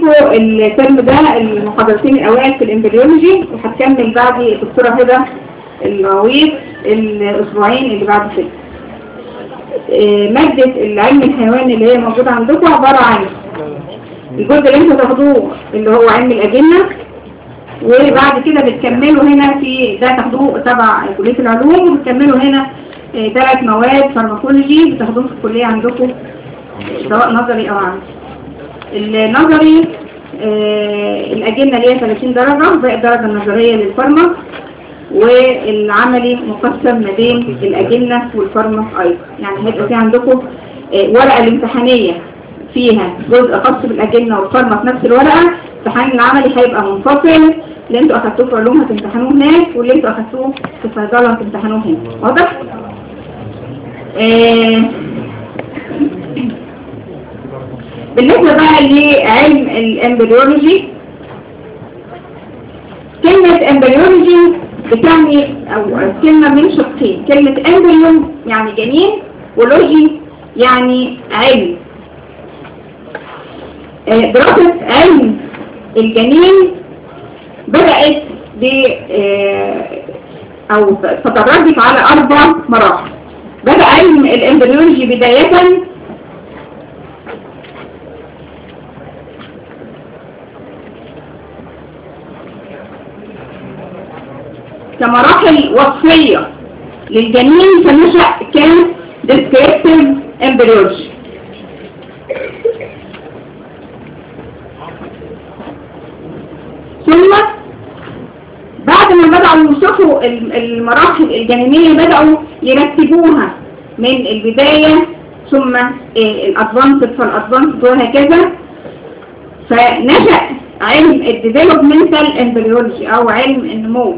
لكم الترم ده المحاضرتين الأوائل في الإمبريولوجي وهتكمل بعدي الدكتورة هبة الغويط الأسبوعين اللي بعد كده آه، مادة العلم الحيواني اللي هي موجودة عندكم عبارة عن الجزء اللي انتوا تاخدوه اللي هو علم الأجنة وبعد كده بتكملوا هنا في ده تاخدوه تبع كلية العلوم وبتكملوا هنا آه، ثلاث مواد فارماكولوجي بتاخدوهم في الكلية عندكم سواء نظري أو عملي النظري آه، الأجنة اللي هي 30 درجة باقي الدرجة النظرية للفارما والعملي مقسم ما بين الأجنة والفارما أيضا يعني هيبقى في عندكم آه، ورقة الامتحانية فيها جزء خاص بالأجنة والفارما في نفس الورقة امتحان العملي هيبقى منفصل اللي انتوا أخدتوه في علوم هتمتحنوه هناك واللي انتوا أخدتوه في صيدلة هتمتحنوه هنا واضح؟ آه، بالنسبة بقى لعلم الامبريولوجي كلمة امبريولوجي بتعني او كلمة من شقين كلمة امبريون يعني جنين ولوجي يعني علم آه، دراسة علم الجنين بدأت ب آه، او تدرجت على اربع مراحل بدأ علم الامبريولوجي بداية كمراحل وصفية للجنين فنشأ كان descriptive embryology ثم بعد ما بدأوا يوصفوا ال- المراحل الجنينية بدأوا يرتبوها من البداية ثم الادفانسد فالادفانسد وهكذا فنشأ علم الديفلوبمنتال امبريولوجي او علم النمو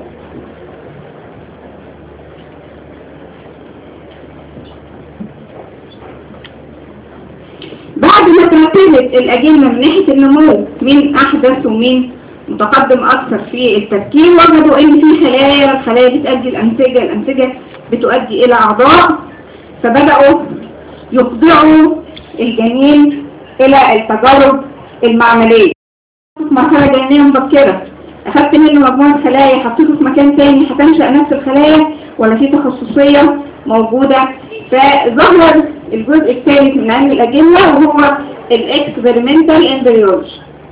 بعد ما ترتبت الأجنة من ناحية النمو من أحدث ومن متقدم أكثر في التفكير وجدوا إن في خلايا الخلايا بتؤدي الأنسجة الأنسجة بتؤدي إلى أعضاء فبدأوا يخضعوا الجنين إلى التجارب المعملية مرحلة جنينية مبكرة أخدت منه مجموعة خلايا حطيته في مكان تاني هتنشأ نفس الخلايا ولا في تخصصية موجودة فظهر الجزء الثالث من علم الأجنة وهو الاكسبيرمنتال امبريولوجي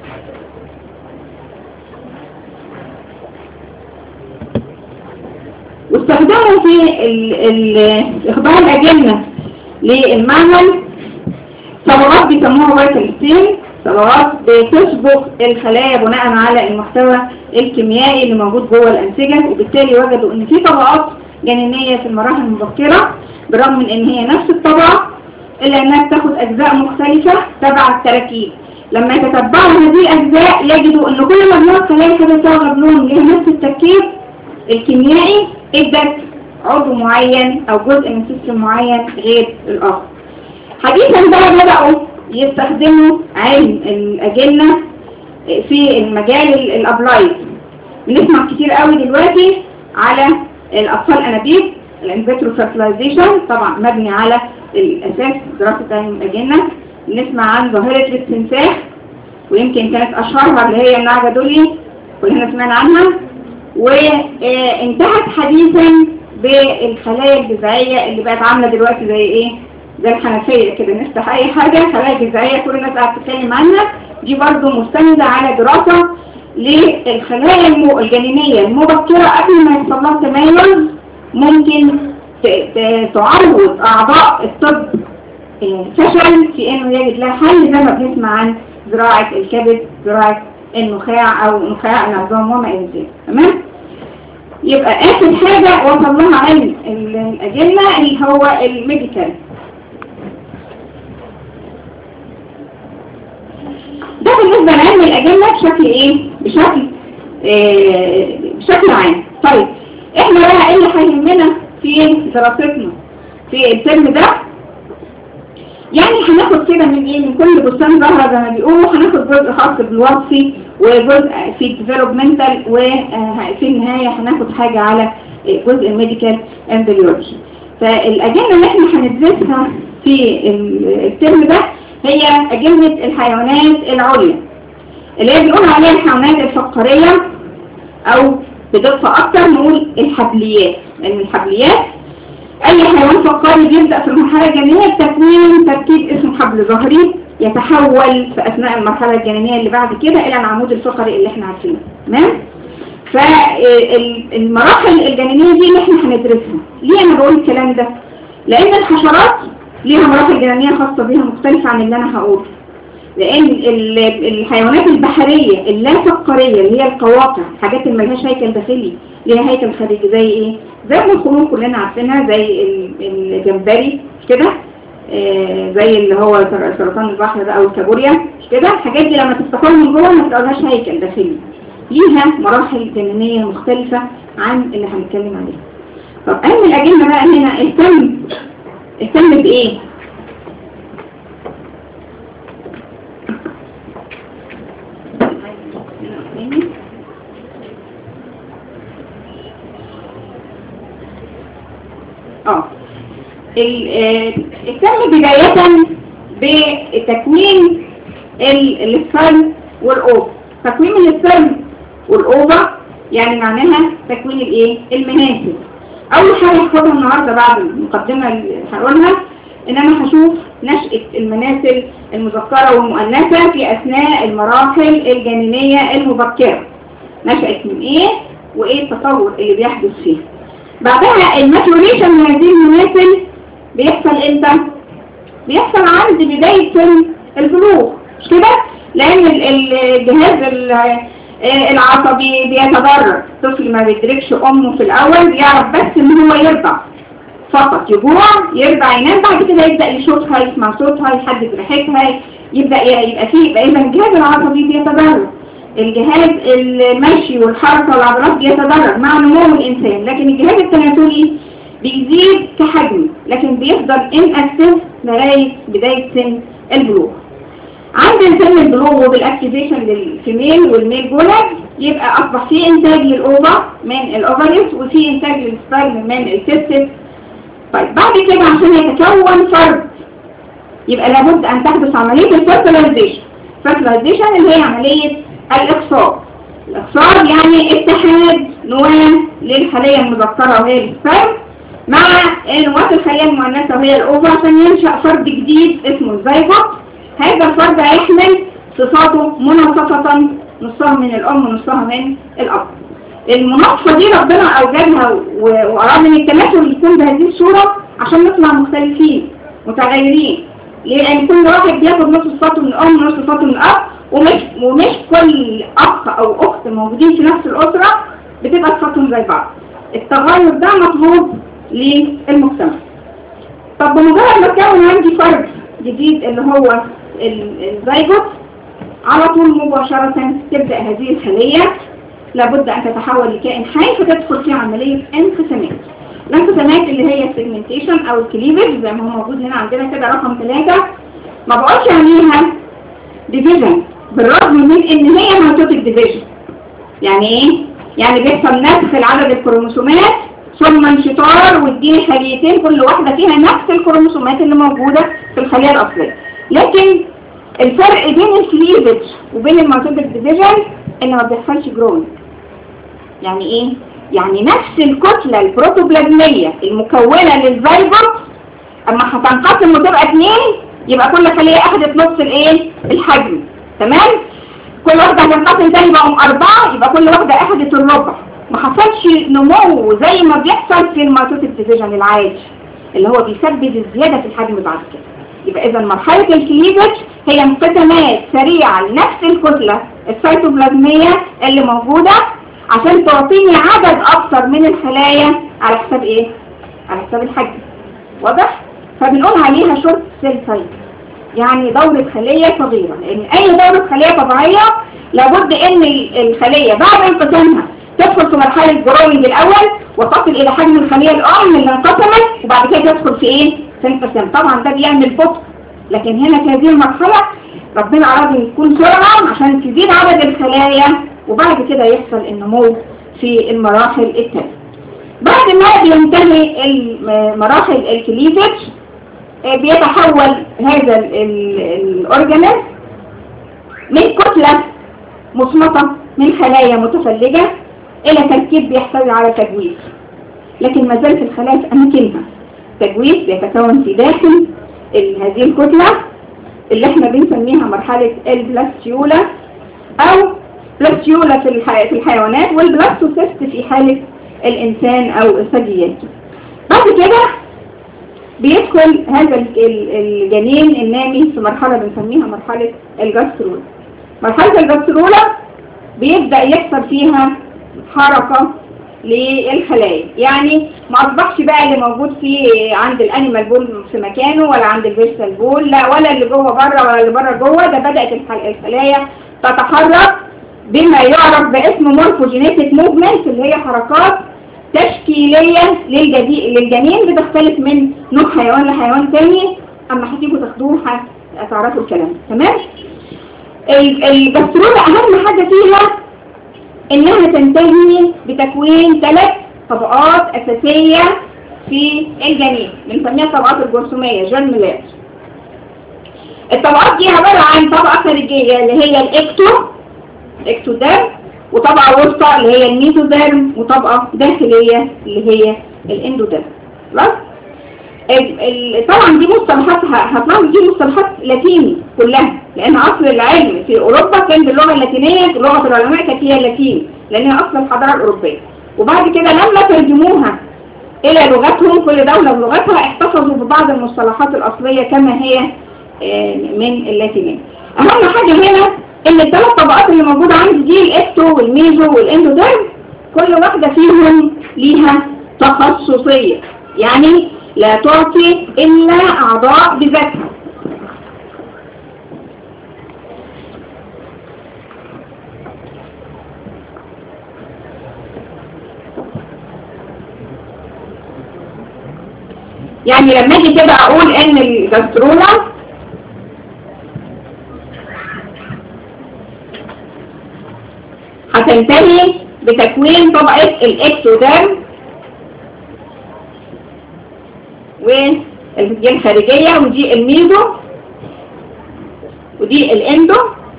واستخدموا في ال- ال- إخضاع الأجنة للمعمل صبغات بيسموها فيتال ستين صبغات بتسبغ الخلايا بناء على المحتوى الكيميائي اللي موجود جوه الأنسجة وبالتالي وجدوا إن في طبقات جنينية في المراحل المبكرة برغم من إن هي نفس الطبقة إلا إنها بتاخد أجزاء مختلفة تبع التراكيب لما يتتبعوا هذه الأجزاء يجدوا إن كل مجموعة خلايا كده صاغة لون ليها نفس التركيب الكيميائي ادت عضو معين أو جزء من سيستم معين غير الآخر حديثا بقى بدأوا يستخدموا علم الأجنة في المجال ال- الأبلايد بنسمع كتير قوي دلوقتي على الأطفال أنابيب الانفيترو فيرتلايزيشن طبعا مبني على الأساس دراسة علم الأجنة بنسمع عن ظاهرة الاستنساخ ويمكن كانت أشهرها اللي هي النعجة دولي كلنا سمعنا عنها وانتهت حديثا بالخلايا الجذعية اللي بقت عاملة دلوقتي زي ايه زي الحنفية كده نفتح اي حاجة خلايا جذعية كل الناس قاعدة تتكلم عنها دي برضو مستندة على دراسة للخلايا المو- الجنينية المبكرة قبل ما يحصل لها تميز ممكن ت- ت- تعوض أعضاء الطب آه، فشل في انه يجد لها حل زي ما بنسمع عن زراعة الكبد زراعة النخاع او نخاع العظام وما الى ذلك تمام يبقى اخر حاجة وصل لها علم ال- الاجنة اللي هو الميديكال ده بالنسبة لعلم الأجنة بشكل إيه؟ بشكل آه بشكل عام طيب إحنا بقى إيه اللي هيهمنا في دراستنا في الترم ده يعني هناخد كده من إيه من كل بستان زهرة زي ما بيقولوا هناخد جزء خاص بالوصفي وجزء في الديفلوبمنتال وفي النهاية هناخد حاجة على جزء الميديكال امبريولوجي فالأجنة اللي إحنا هندرسها في الترم ده هي أجنة الحيوانات العليا اللي هي بنقول عليها الحيوانات الفقارية او بدقة اكتر نقول الحبليات لان الحبليات اي حيوان فقاري بيبدأ في المرحلة الجنينية بتكوين تركيب اسمه حبل ظهري يتحول في اثناء المرحلة الجنينية اللي بعد كده الى العمود الفقري اللي احنا عارفينه تمام فالمراحل الجنينية دي اللي احنا هندرسها ليه انا بقول الكلام ده لان الحشرات ليها مراحل جنينية خاصة بيها مختلفة عن اللي انا هقوله لان الحيوانات البحرية اللا فقارية اللي هي القواقع حاجات اللي ملهاش هيكل داخلي ليها هيكل خارجي زي ايه زي الخمور كلنا عارفينها زي الجمبري مش كده آه زي اللي هو سرطان البحر ده او الكابوريا مش كده الحاجات دي لما تفتحوها من جوه ما تلاقوهاش هيكل داخلي ليها مراحل جنينية مختلفة عن اللي هنتكلم عليها طب اهم الاجنة بقى هنا اهتم اهتم بايه اه اهتم بداية بتكوين السبرم والأوفا تكوين السبرم والأوفا يعني معناها تكوين الايه المناسل اول حاجة هاخدها النهاردة بعد المقدمة اللي هقولها ان انا هشوف نشأة المناسل المذكرة والمؤنثة في اثناء المراحل الجنينية المبكرة نشأت من ايه وايه التطور اللي بيحدث فيها بعدها الماتوريشن من هذه المناسل بيحصل امتى بيحصل عند بداية البلوغ مش كده لان الجهاز العصبي بيتضرر الطفل ما بيدركش امه في الاول بيعرف بس ان هو يرضع فقط يجوع يرضع ينام بعد كده يبدأ يشوفها يسمع صوتها يحدد ريحتها يبدأ يبقى فيه يبقى اذا الجهاز العصبي بيتضرر الجهاز المشي والحركة والعضلات بيتضرر مع نمو الإنسان لكن الجهاز التناسلي بيزيد كحجم لكن بيفضل ان اكتف لغاية بداية سن البلوغ عند سن البلوغ وبالاكتيفيشن للفيميل والميل جولد يبقى اصبح في انتاج للاوفا من الاوفريس وفي انتاج للسبرم من التستس طيب بعد كده عشان يتكون فرد يبقى لابد ان تحدث عملية الفيرتلايزيشن الفيرتلايزيشن اللي هي عملية الاقصاب الاقصاب يعني اتحاد نواة للخلية المذكرة وهي السبرم مع نواة الخلية المؤنثة وهي الاوفا عشان ينشأ فرد جديد اسمه الزيجوت هذا الفرد هيحمل صفاته مناصفة نصها من الام ونصها من الاب المناصفة دي ربنا اوجدها واراد من التماثل يكون بهذه الصورة عشان نطلع مختلفين متغيرين ليه لان كل واحد بياخد نص صفاته من الام ونص صفاته من الاب ومش ومش كل اخ او اخت موجودين في نفس الاسرة بتبقى صفاتهم زي بعض التغير ده مطلوب للمجتمع طب بمجرد ما كون عندي فرد جديد اللي هو الزيجوت على طول مباشرة تبدأ هذه الخلية لابد أن تتحول لكائن حي فتدخل في عملية انقسامات الانقسامات اللي هي السيجمنتيشن أو الكليفج زي ما هو موجود هنا عندنا كده رقم ثلاثة ما بقولش عليها ديفيجن بالرغم من ان هي ميتوتيك ديفيجن يعني ايه؟ يعني بيحصل نسخ لعدد الكروموسومات ثم انشطار واديني خليتين كل واحدة فيها نفس الكروموسومات اللي موجودة في الخلية الأصلية لكن الفرق بين الكليفج وبين الميتوتيك ديفيجن ان ما بيحصلش جرون يعني ايه؟ يعني نفس الكتلة البروتوبلازمية المكونة للزيجوت اما هتنقسم وتبقى اتنين يبقى كل خلية اخدت نص الايه؟ الحجم تمام؟ كل واحدة هتنقسم تاني بقوا أربعة يبقى كل واحدة أخدت الربع ما حصلش نمو زي ما بيحصل في الميتوتيك ديفيجن العادي اللي هو بيسبب الزيادة في الحجم بعد كده يبقى إذا مرحلة الكليفج هي انقسامات سريعة لنفس الكتلة السيتوبلازمية اللي موجودة عشان تعطيني عدد أكثر من الخلايا على حساب إيه؟ على حساب الحجم واضح؟ فبنقول عليها شورت سيل سايكل يعني دورة خلية صغيرة لأن أي دورة خلية طبيعية لابد أن الخلية بعد انقسامها تدخل في مرحلة جروينج الأول وتصل إلى حجم الخلية الأم اللي انقسمت وبعد كده تدخل في إيه؟ في انقسام طبعا ده بيعمل بطء لكن هنا في هذه المرحلة ربنا أراد أن تكون سرعة عشان تزيد عدد الخلايا وبعد كده يحصل النمو في المراحل التالية بعد ما بينتهي مراحل الكليفج بيتحول هذا الأورجانيز من كتلة مصمتة من خلايا متفلجة إلى تركيب بيحتوي على تجويف لكن ما زالت الخلايا في أماكنها تجويف بيتكون في داخل ال- هذه الكتلة اللي احنا بنسميها مرحلة البلاستيولا أو بلاستيولا في, الحي... في الحيوانات والبلاستوسيست في حالة الإنسان أو الثدييات بعد كده بيدخل هذا ال- ال- الجنين النامي في مرحلة بنسميها مرحلة الجاسترولا مرحلة الجاسترولا بيبدأ يحصل فيها حركة للخلايا يعني ما أصبحش بقى اللي موجود في عند الانيمال بول في مكانه ولا عند الفيرسال بول لا ولا اللي جوه بره ولا اللي بره جوه ده بدأت الخل- الخلايا تتحرك بما يعرف باسم مورفوجينيتك موفمنت اللي هي حركات تشكيلية للجدي... للجنين بتختلف من نوع حيوان لحيوان تاني اما هتيجوا تاخدوه هتعرفوا الكلام تمام ال- الجسترولة اهم حاجة فيها انها تنتهي بتكوين ثلاث طبقات اساسية في الجنين بنسميها الطبقات الجرثومية جيرم لاير الطبقات دي عبارة عن طبقة خارجية اللي هي الاكتو اكتوديرم وطبقة وسطى اللي هي الميزوديرم وطبقة داخلية اللي هي الاندوديرم خلاص ال- ال- طبعا دي مصطلحات ه- هتلاحظوا دي مصطلحات لاتيني كلها لان اصل العلم في اوروبا كان باللغه اللاتينيه لغه العلماء كانت هي اللاتين لان هي اصل الحضاره الاوروبيه وبعد كده لما ترجموها الى لغتهم كل دوله بلغتها احتفظوا ببعض المصطلحات الاصليه كما هي آه، من اللاتينيه اهم حاجه هنا ان الثلاث طبقات اللي موجوده عندي دي الاكتو والميزو والاندوديرم كل واحده فيهم ليها تخصصيه يعني لا تعطي إلا أعضاء بذاتها يعني لما اجي كده اقول ان الجسترولا هتنتهي بتكوين طبقة الاكتوديرم ودي الخارجية ودي الميزو ودي الاندو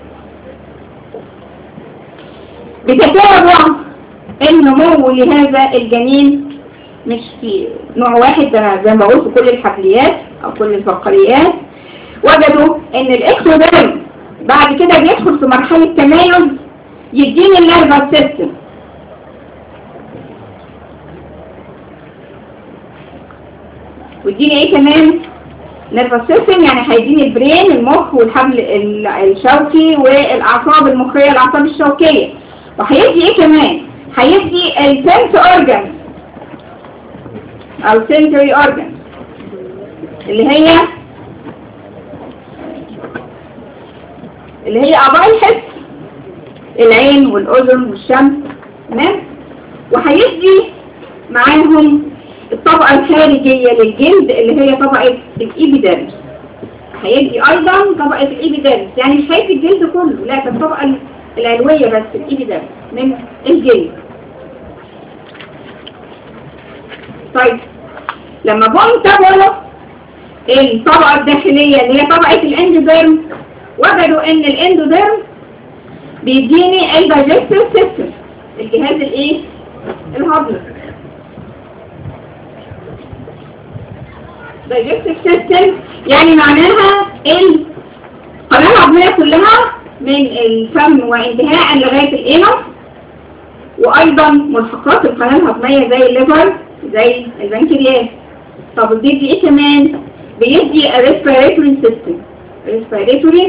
بتتابع النمو لهذا الجنين مش في نوع واحد ده أنا زي ما بقول في كل الحبليات او كل الفقريات وجدوا ان الاكتوديرم بعد كده بيدخل في مرحلة تمايز يديني النيرفس سيستم ويديني ايه كمان نيرفس سيستم يعني هيديني البرين المخ والحبل ال- الشوكي والاعصاب المخيه الاعصاب الشوكيه وهيدي ايه كمان هيدي السنس اورجان او sensory organ اللي هي اللي هي اعضاء الحس العين والاذن والشمس تمام وهيدي معاهم الطبقة الخارجية للجلد اللي هي طبقة الإيبيديرمس هيدي أيضا طبقة الإيبيديرمس يعني مش هيدي الجلد كله لا الطبقة العلوية بس الإيبيديرمس من الجلد طيب لما جم تابعوا الطبقة الداخلية اللي هي طبقة الاندوديرم وجدوا ان الاندوديرم بيديني الدايجستيف سيستم الجهاز الايه الهضمي digestive system يعني معناها القناة الهضمية كلها من الفم وانتهاء لغاية الانف وايضا ملحقات القناة الهضمية زي الليفر زي البنكرياس طب بيدي ايه كمان بيدي respiratory system respiratory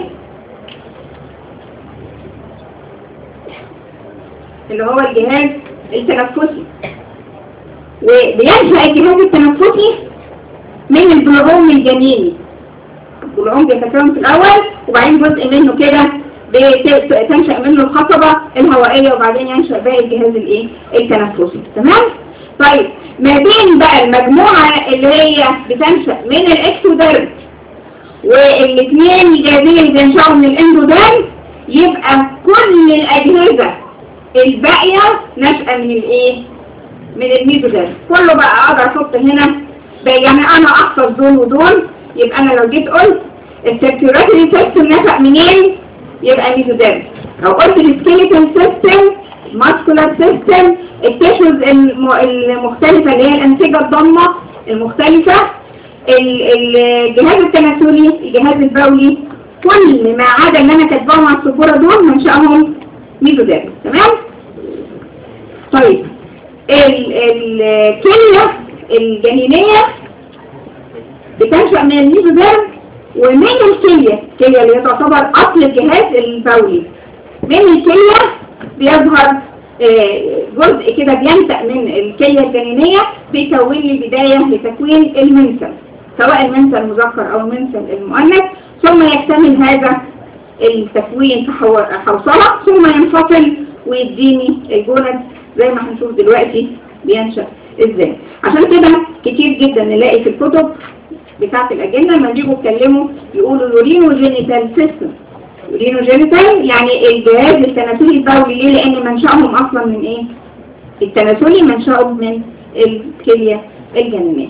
اللي هو الجهاز التنفسي وبينشأ الجهاز التنفسي من البلغوم الجنيني البلغوم بيتكون في الأول وبعدين جزء منه كده بت- تنشأ منه الخصبة الهوائية وبعدين ينشأ باقي الجهاز الايه التنفسي تمام طيب ما بين بقى المجموعة اللي هي بتنشأ من الاكتوديرم والاثنين الجهازين اللي بينشأوا من الاندوديرم يبقى كل الأجهزة الباقية نشأة من الايه من الميزوديرم كله بقى اقدر احط هنا بقى يعني انا احفظ دول ودول يبقى انا لو جيت قلت السيركيولاتري سيستم نشأ منين يبقى ميزوديرم لو قلت السكيليتال سيستم ماسكولار سيستم التيشوز الم- المختلفة اللي هي الأنسجة الضمة المختلفة ال- الجهاز التناسلي الجهاز البولي كل ما عدا اللي انا كاتباهم على السبورة دول منشأهم ميزوديرم تمام طيب ال- الكلية الجنينية بتنشأ من الميزوديرم ومن الكلية الكلية اللي هي تعتبر أصل الجهاز البولي من الكلية بيظهر آه، جزء كده بينشأ من الكلية الجنينية بيكون لي بداية لتكوين المنسل سواء المنسل المذكر أو المنسل المؤنث ثم يكتمل هذا التكوين في حو- حوصلة ثم ينفصل ويديني الجند زي ما هنشوف دلوقتي بينشأ ازاي عشان كده كتير جدا نلاقي في الكتب بتاعت الأجنة لما يجوا يتكلموا يقولوا يورينو جينيتال سيستم يورينو جينيتال يعني الجهاز التناسلي البولي ليه لأن منشأهم أصلا من إيه؟ التناسلي منشأهم من الكلية الجنينية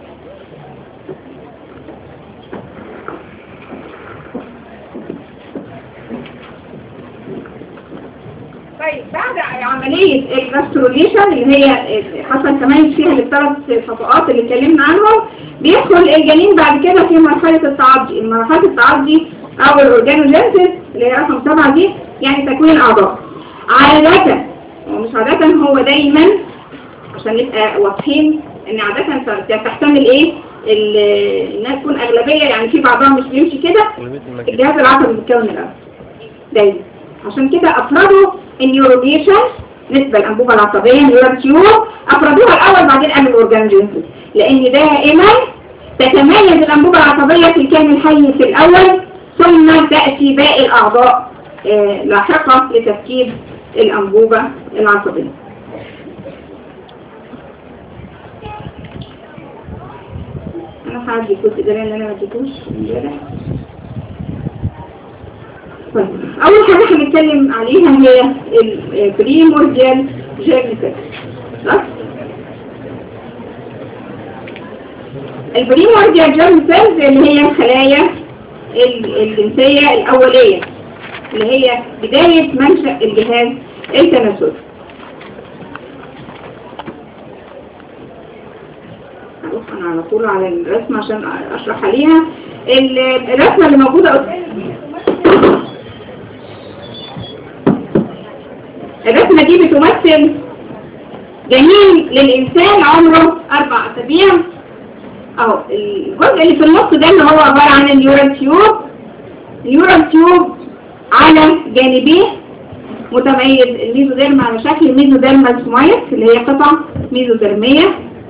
طيب بعد عملية الجاستروليشن اللي هي حصل تميز فيها للثلاث خطوات اللي اتكلمنا عنهم بيدخل الجنين بعد كده في مرحلة التعضي مرحلة التعضي او الاورجانوجينيسيس اللي هي رقم سبعة دي يعني تكوين اعضاء عادة ومش عادة هو دايما عشان نبقى واضحين ان عادة تحتمل ايه ال- انها تكون اغلبية يعني في بعضها مش بيمشي كده الجهاز العصبي بيتكون الاول دايما عشان كده افردوا النيوروبيشن نسبة الأنبوبة العصبية نيورتيوب أفردوها الأول بعدين قالوا الأورجانجينسيس لأن دائما تتميز الأنبوبة العصبية في الكائن الحي في الأول ثم تأتي باقي الأعضاء آه، لاحقة لتركيب الأنبوبة العصبية أنا هعدي الجزء ده لأن أنا ما اديتوش امبارح طيب أول حاجة هنتكلم عليها هي البريمورديال جيرنيتال خلاص البريمورديال جيرنيتال اللي هي الخلايا ال- الجنسية الأولية اللي هي بداية منشأ الجهاز التناسلي هروح أنا على طول على الرسمة عشان أشرح عليها ال- الرسمة اللي موجودة قدامي الرسمة دي بتمثل جنين للإنسان عمره أربع أسابيع أهو الجزء اللي في النص ده اللي هو عبارة عن النيورال تيوب النيورال تيوب على جانبيه متميز الميزوديرم على شكل ميزوديرمال سمايت اللي هي قطع ميزوديرمية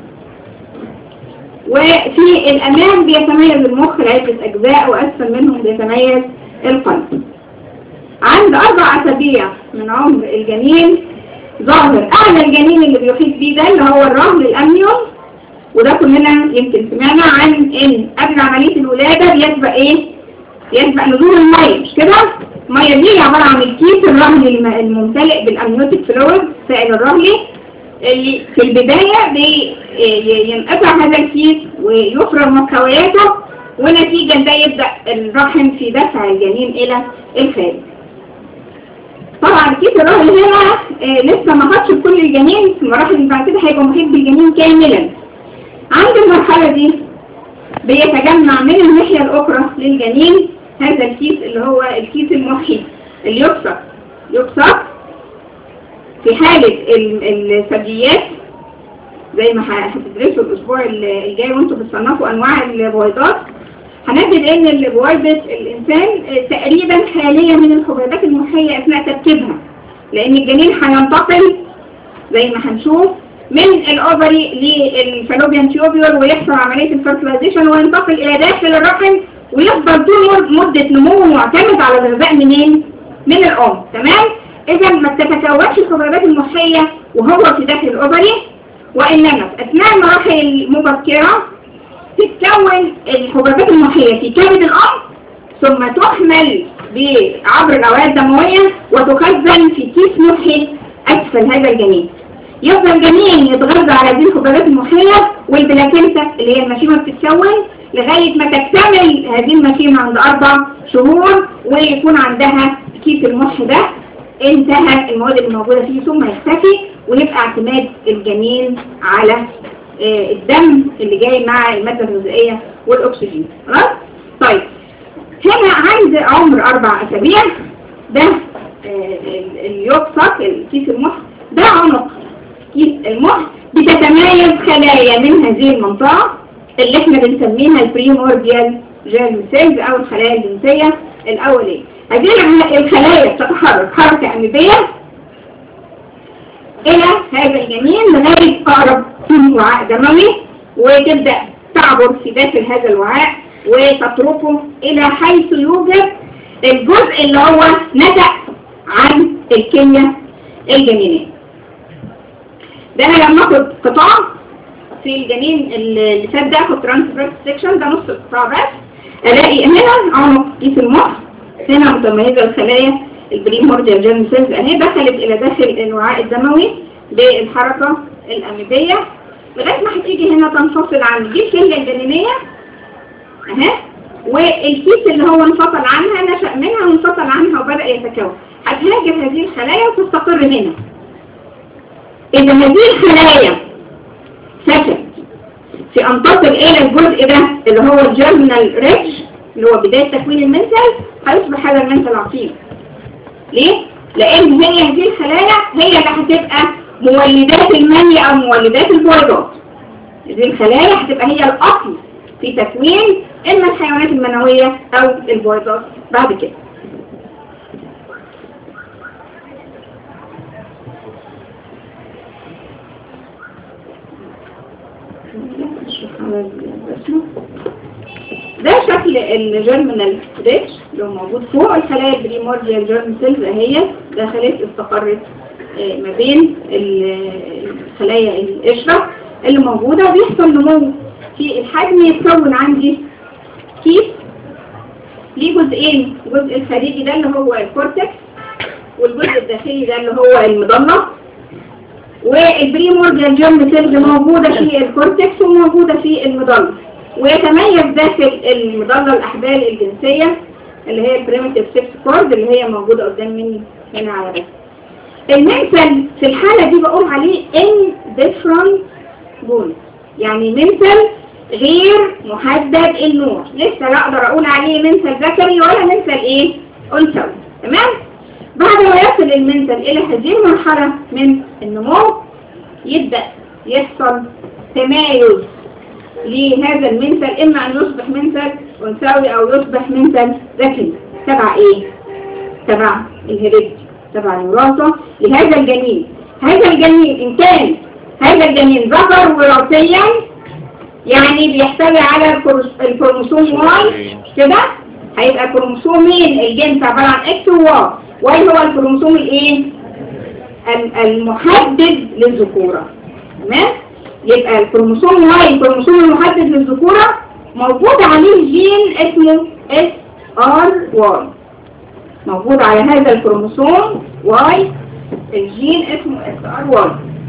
وفي الأمام بيتميز المخ لعدة أجزاء وأسفل منهم بيتميز القلب عند أربع أسابيع من عمر الجنين ظاهر أعلى الجنين اللي بيحيط بيه ده اللي هو الرمل الأمنيوم وده كلنا يمكن سمعنا عن إن قبل عملية الولادة بيسبق إيه؟ يسبق نزول المية مش كده؟ المية دي عبارة عن الكيس الرملي الم- الممتلئ بالأمنيوتيك فلويد سائل الرملي اللي في البداية بي- ي- ينقطع هذا الكيس ويفرغ محتوياته ونتيجة ده يبدأ الرحم في دفع الجنين إلى الخارج طبعا الكيس الرهن هنا آه لسه ما خدش كل الجنين في المراحل اللي بعد كده هيبقى محيط بالجنين كاملا عند المرحلة دي بيتجمع من الناحية الأخرى للجنين هذا الكيس اللي هو الكيس المحيط اللي يكسر يكسر في حالة ال- الثدييات زي ما ه- هتدرسوا الأسبوع ال- الجاي وانتوا بتصنفوا أنواع البويضات هنجد ان البويضة الإنسان آه، تقريبا خالية من الحبيبات المحية أثناء تركيبها لأن الجنين هينتقل زي ما هنشوف من الأوفري للفالوبيان تيوبيول ويحصل عملية الفرتلايزيشن وينتقل إلى داخل الرحم ويفضل طول مدة نموه معتمد على الغذاء منين؟ من الأم تمام؟ إذا ما تتكونش الحبيبات المحية وهو في داخل الأوفري وإنما في أثناء المراحل المبكرة تتكون الحبيبات المحية في كبد الأم ثم تحمل ب- عبر الأوعية الدموية وتخزن في كيس محي أسفل هذا الجنين يفضل الجنين يتغذى على هذه الحبيبات المحية والبلاكينتا اللي هي المشيمة بتتكون لغاية ما تكتمل هذه المشيمة عند أربع شهور ويكون عندها كيس المح ده انتهى المواد اللي موجودة فيه ثم يختفي ويبقى اعتماد الجنين على آه، الدم اللي جاي مع المادة الغذائية والأكسجين خلاص؟ طيب هنا عند عمر أربع أسابيع ده آه، ال- اليوكسك الكيس المخ ده عنق كيس المخ بتتميز خلايا من هذه المنطقة اللي احنا بنسميها البريمورديال جيرم سيلز أو الخلايا الجنسية الأولية هذه الع- الخلايا بتتحرك حركة أميبية إلى هذا الجنين لغاية أقرب وعاء دموي وتبدأ تعبر في داخل هذا الوعاء وتتركه إلى حيث يوجد الجزء اللي هو نتأ عن الكيمياء الجنينية ده أنا لما أخد قطاع في الجنين اللي فات ده أخد ترانسفيرس سيكشن ده نص القطاع بس ألاقي هنا عنق كيس المخ هنا متميزة الخلايا البريمورديال جيرم سيلز اهي دخلت الى داخل الوعاء الدموي بالحركة الاميبية لغاية ما هتيجي هنا تنفصل عن دي الكلية الجنينية اهي والكيس اللي هو انفصل عنها نشأ منها وانفصل عنها وبدأ يتكون هتهاجر هذه الخلايا وتستقر هنا إذا هذه الخلايا فشلت في أن تصل إلى الجزء ده اللي هو الجيرمينال ريتش اللي هو بداية تكوين المنسل هيصبح هذا المنسل عقيم ليه؟ لأن هي هذه الخلايا هي اللي هتبقى مولدات المني أو مولدات البويضات هذه الخلايا هتبقى هي الأصل في تكوين إما الحيوانات المنوية أو البويضات بعد كده ده شكل الجيرمينال ريتش اللي هو موجود فوق الخلايا البريمورديال جيرم سيلز اهي دخلت استقرت آه، ما بين ال- الخلايا القشرة اللي موجودة بيحصل نمو في الحجم يتكون عندي كيس ليه جزئين الجزء الخارجي ده اللي هو الكورتكس والجزء الداخلي ده اللي هو المضلة والبريمورديال جيرم سيلز موجودة في الكورتكس وموجودة في المضلة ويتميز داخل المضلة الأحبال الجنسية اللي هي البريمتيف سيكس كورد اللي هي موجودة قدام مني هنا على الرسم المنسل في الحالة دي بقول عليه indifferent bone يعني منسل غير محدد النوع لسه لا اقدر اقول عليه منسل ذكري ولا منسل ايه انثوي تمام بعد ما يصل المنسل الى هذه المرحلة من النمو يبدأ يحصل تمايز لهذا المنسل إما أن يصبح منسل أنثوي أو يصبح منسل ذكري تبع إيه؟ تبع الهريد تبع الوراثة لهذا الجنين هذا الجنين إن كان هذا الجنين ذكر وراثيا يعني بيحتوي على الكروس- الكروموسوم واي كده هيبقى كروموسومين الجنس عبارة عن اكس وواي واي هو الكروموسوم الايه ال- المحدد للذكورة تمام يبقى الكروموسوم واي الكروموسوم المحدد للذكورة موجود عليه جين اسمه اس ار واي موجود على هذا الكروموسوم واي الجين اسمه اس ار واي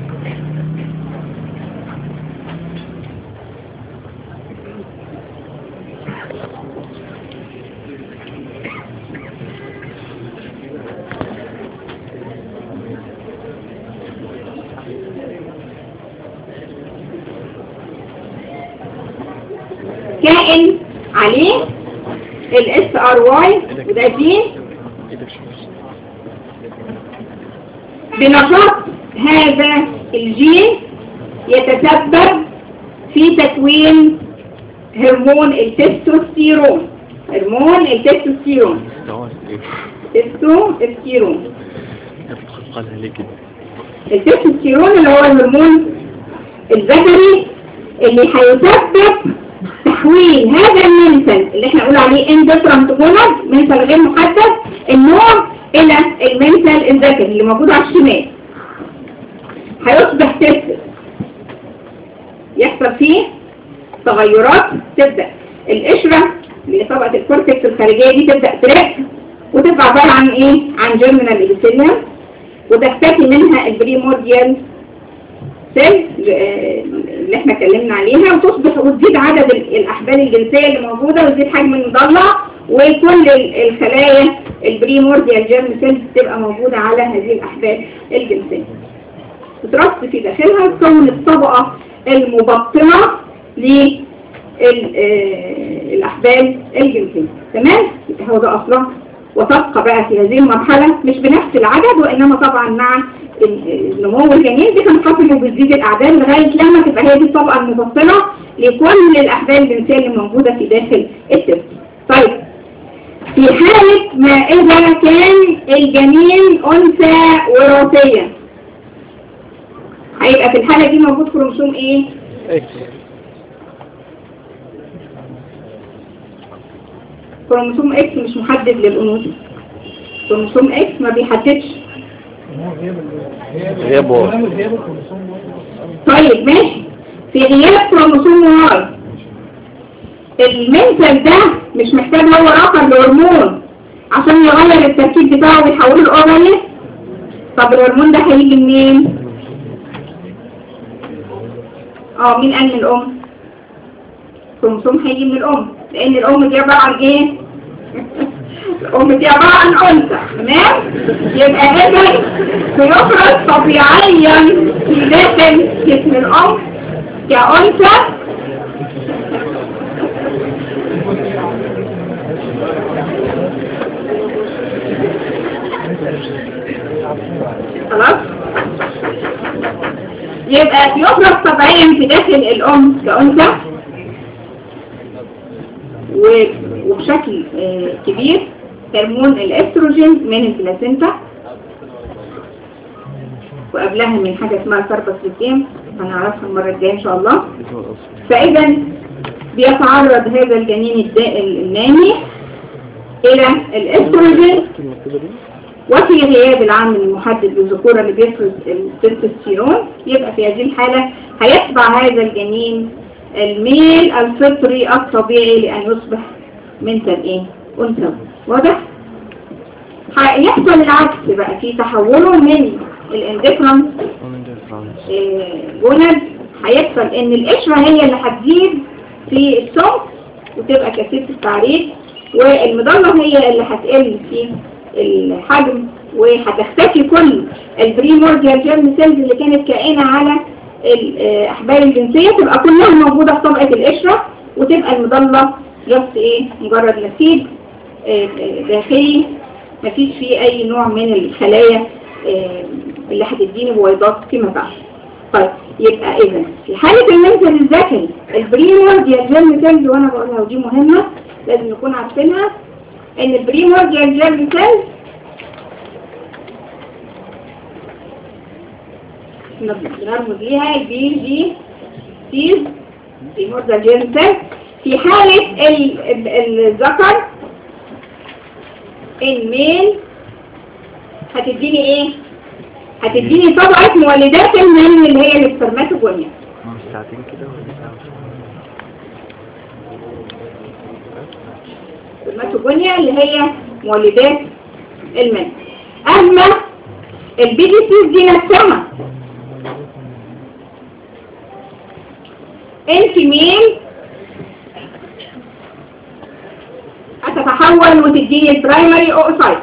كائن عليه الاس ار واي وده جين بنشاط هذا الجين يتسبب في تكوين هرمون التستوستيرون هرمون التستوستيرون تستوستيرون قالها ليه كده التستوستيرون اللي هو الهرمون الذكري اللي هيسبب تحويل هذا المنسل اللي احنا نقول عليه اندفرنت جونر منسل غير محدد النوع الى المنسل الذكري اللي موجود على الشمال هيصبح تست يحصل فيه تغيرات تبدأ القشرة اللي هي طبقة الكورتكس الخارجية دي تبدأ ترق وتبقى عبارة عن ايه؟ عن جيرمينال ايبيثيليوم وتختفي منها البريمورديال سيل اللي احنا اتكلمنا عليها وتصبح وتزيد عدد ال- الاحبال الجنسيه اللي موجوده وتزيد حجم المضلع وكل ال- الخلايا البريمورديال جيرم سيلز بتبقى موجودة على هذه الأحبال الجنسية بترص في داخلها تكون الطبقة المبطنة للأحبال الجنسية تمام؟ يبقى هو ده أصلها وتبقى بقى في هذه المرحلة مش بنفس العدد وإنما طبعا مع ال- النمو الجنين بتنخفض وبتزيد الأعداد لغاية لما تبقى هي دي الطبقة المبطنة لكل الأحبال الجنسية اللي موجودة في داخل الطفل. طيب في حالة ما إذا كان الجنين أنثى وراثية هيبقى في الحالة دي موجود كروموسوم إيه؟ اكس كروموسوم إكس مش محدد للأنوثة كروموسوم إكس ما بيحددش غياب واو طيب ماشي في غياب كروموسوم واي المنتج ده مش محتاج هو آخر لهرمون عشان يغير التركيب بتاعه ويحوله الأوفري طب الهرمون ده هيجي منين؟ اه مين قال من الأم؟ كروموسوم هيجي من الأم لأن الأم دي عبارة عن إيه؟ الأم دي عبارة عن أنثى تمام؟ يبقى إذا بيفرز طبيعيا في داخل جسم الأم كأنثى خلاص يبقى يفرز طبيعيا في داخل الأم كأنثى و- وبشكل آه، كبير هرمون الاستروجين من البلاسينتا وقبلها من حاجة اسمها الكارباسليتين هنعرفها المرة الجاية ان شاء الله فاذا بيتعرض هذا الجنين الدا- النامي الى الاستروجين وفي غياب العامل المحدد للذكورة اللي بيفرز التستوستيرون يبقى في هذه الحالة هيتبع هذا الجنين الميل الفطري الطبيعي لأن يصبح منتج ايه؟ أنثى واضح؟ هيحصل العكس بقى في تحوله من الاندفرنس جونز هيحصل ان القشرة هي اللي هتزيد في السمك وتبقى كثيفة التعريض والمضلة هي اللي هتقل في الحجم وهتختفي كل البريمورديال جيرم سيلز اللي كانت كائنة على الأحبال الجنسية تبقى كلها موجودة في طبقة القشرة وتبقى المضلة جست ايه مجرد نسيج آه، آه، داخلي مفيش فيه اي نوع من الخلايا آه، اللي هتديني بويضات فيما بعد طيب يبقى اذا في حالة المنزل الذكري البريمورديال جيرم سيلز وانا بقولها ودي مهمة لازم نكون عارفينها ان البريمورديال جيرم سيلز بنرمز ليها بي جي سيز بريمورديال جيرم سيلز في حالة ال- ال- الذكر الميل هتديني ايه هتديني طبقة مولدات الميل اللي هي السpermatogonia ساعتين كده ولا ساعة السpermatogonia اللي هي مولدات الميل اما البي دي سي دي نفسها الفيميل هتتحول وتديني البرايمري اوسايت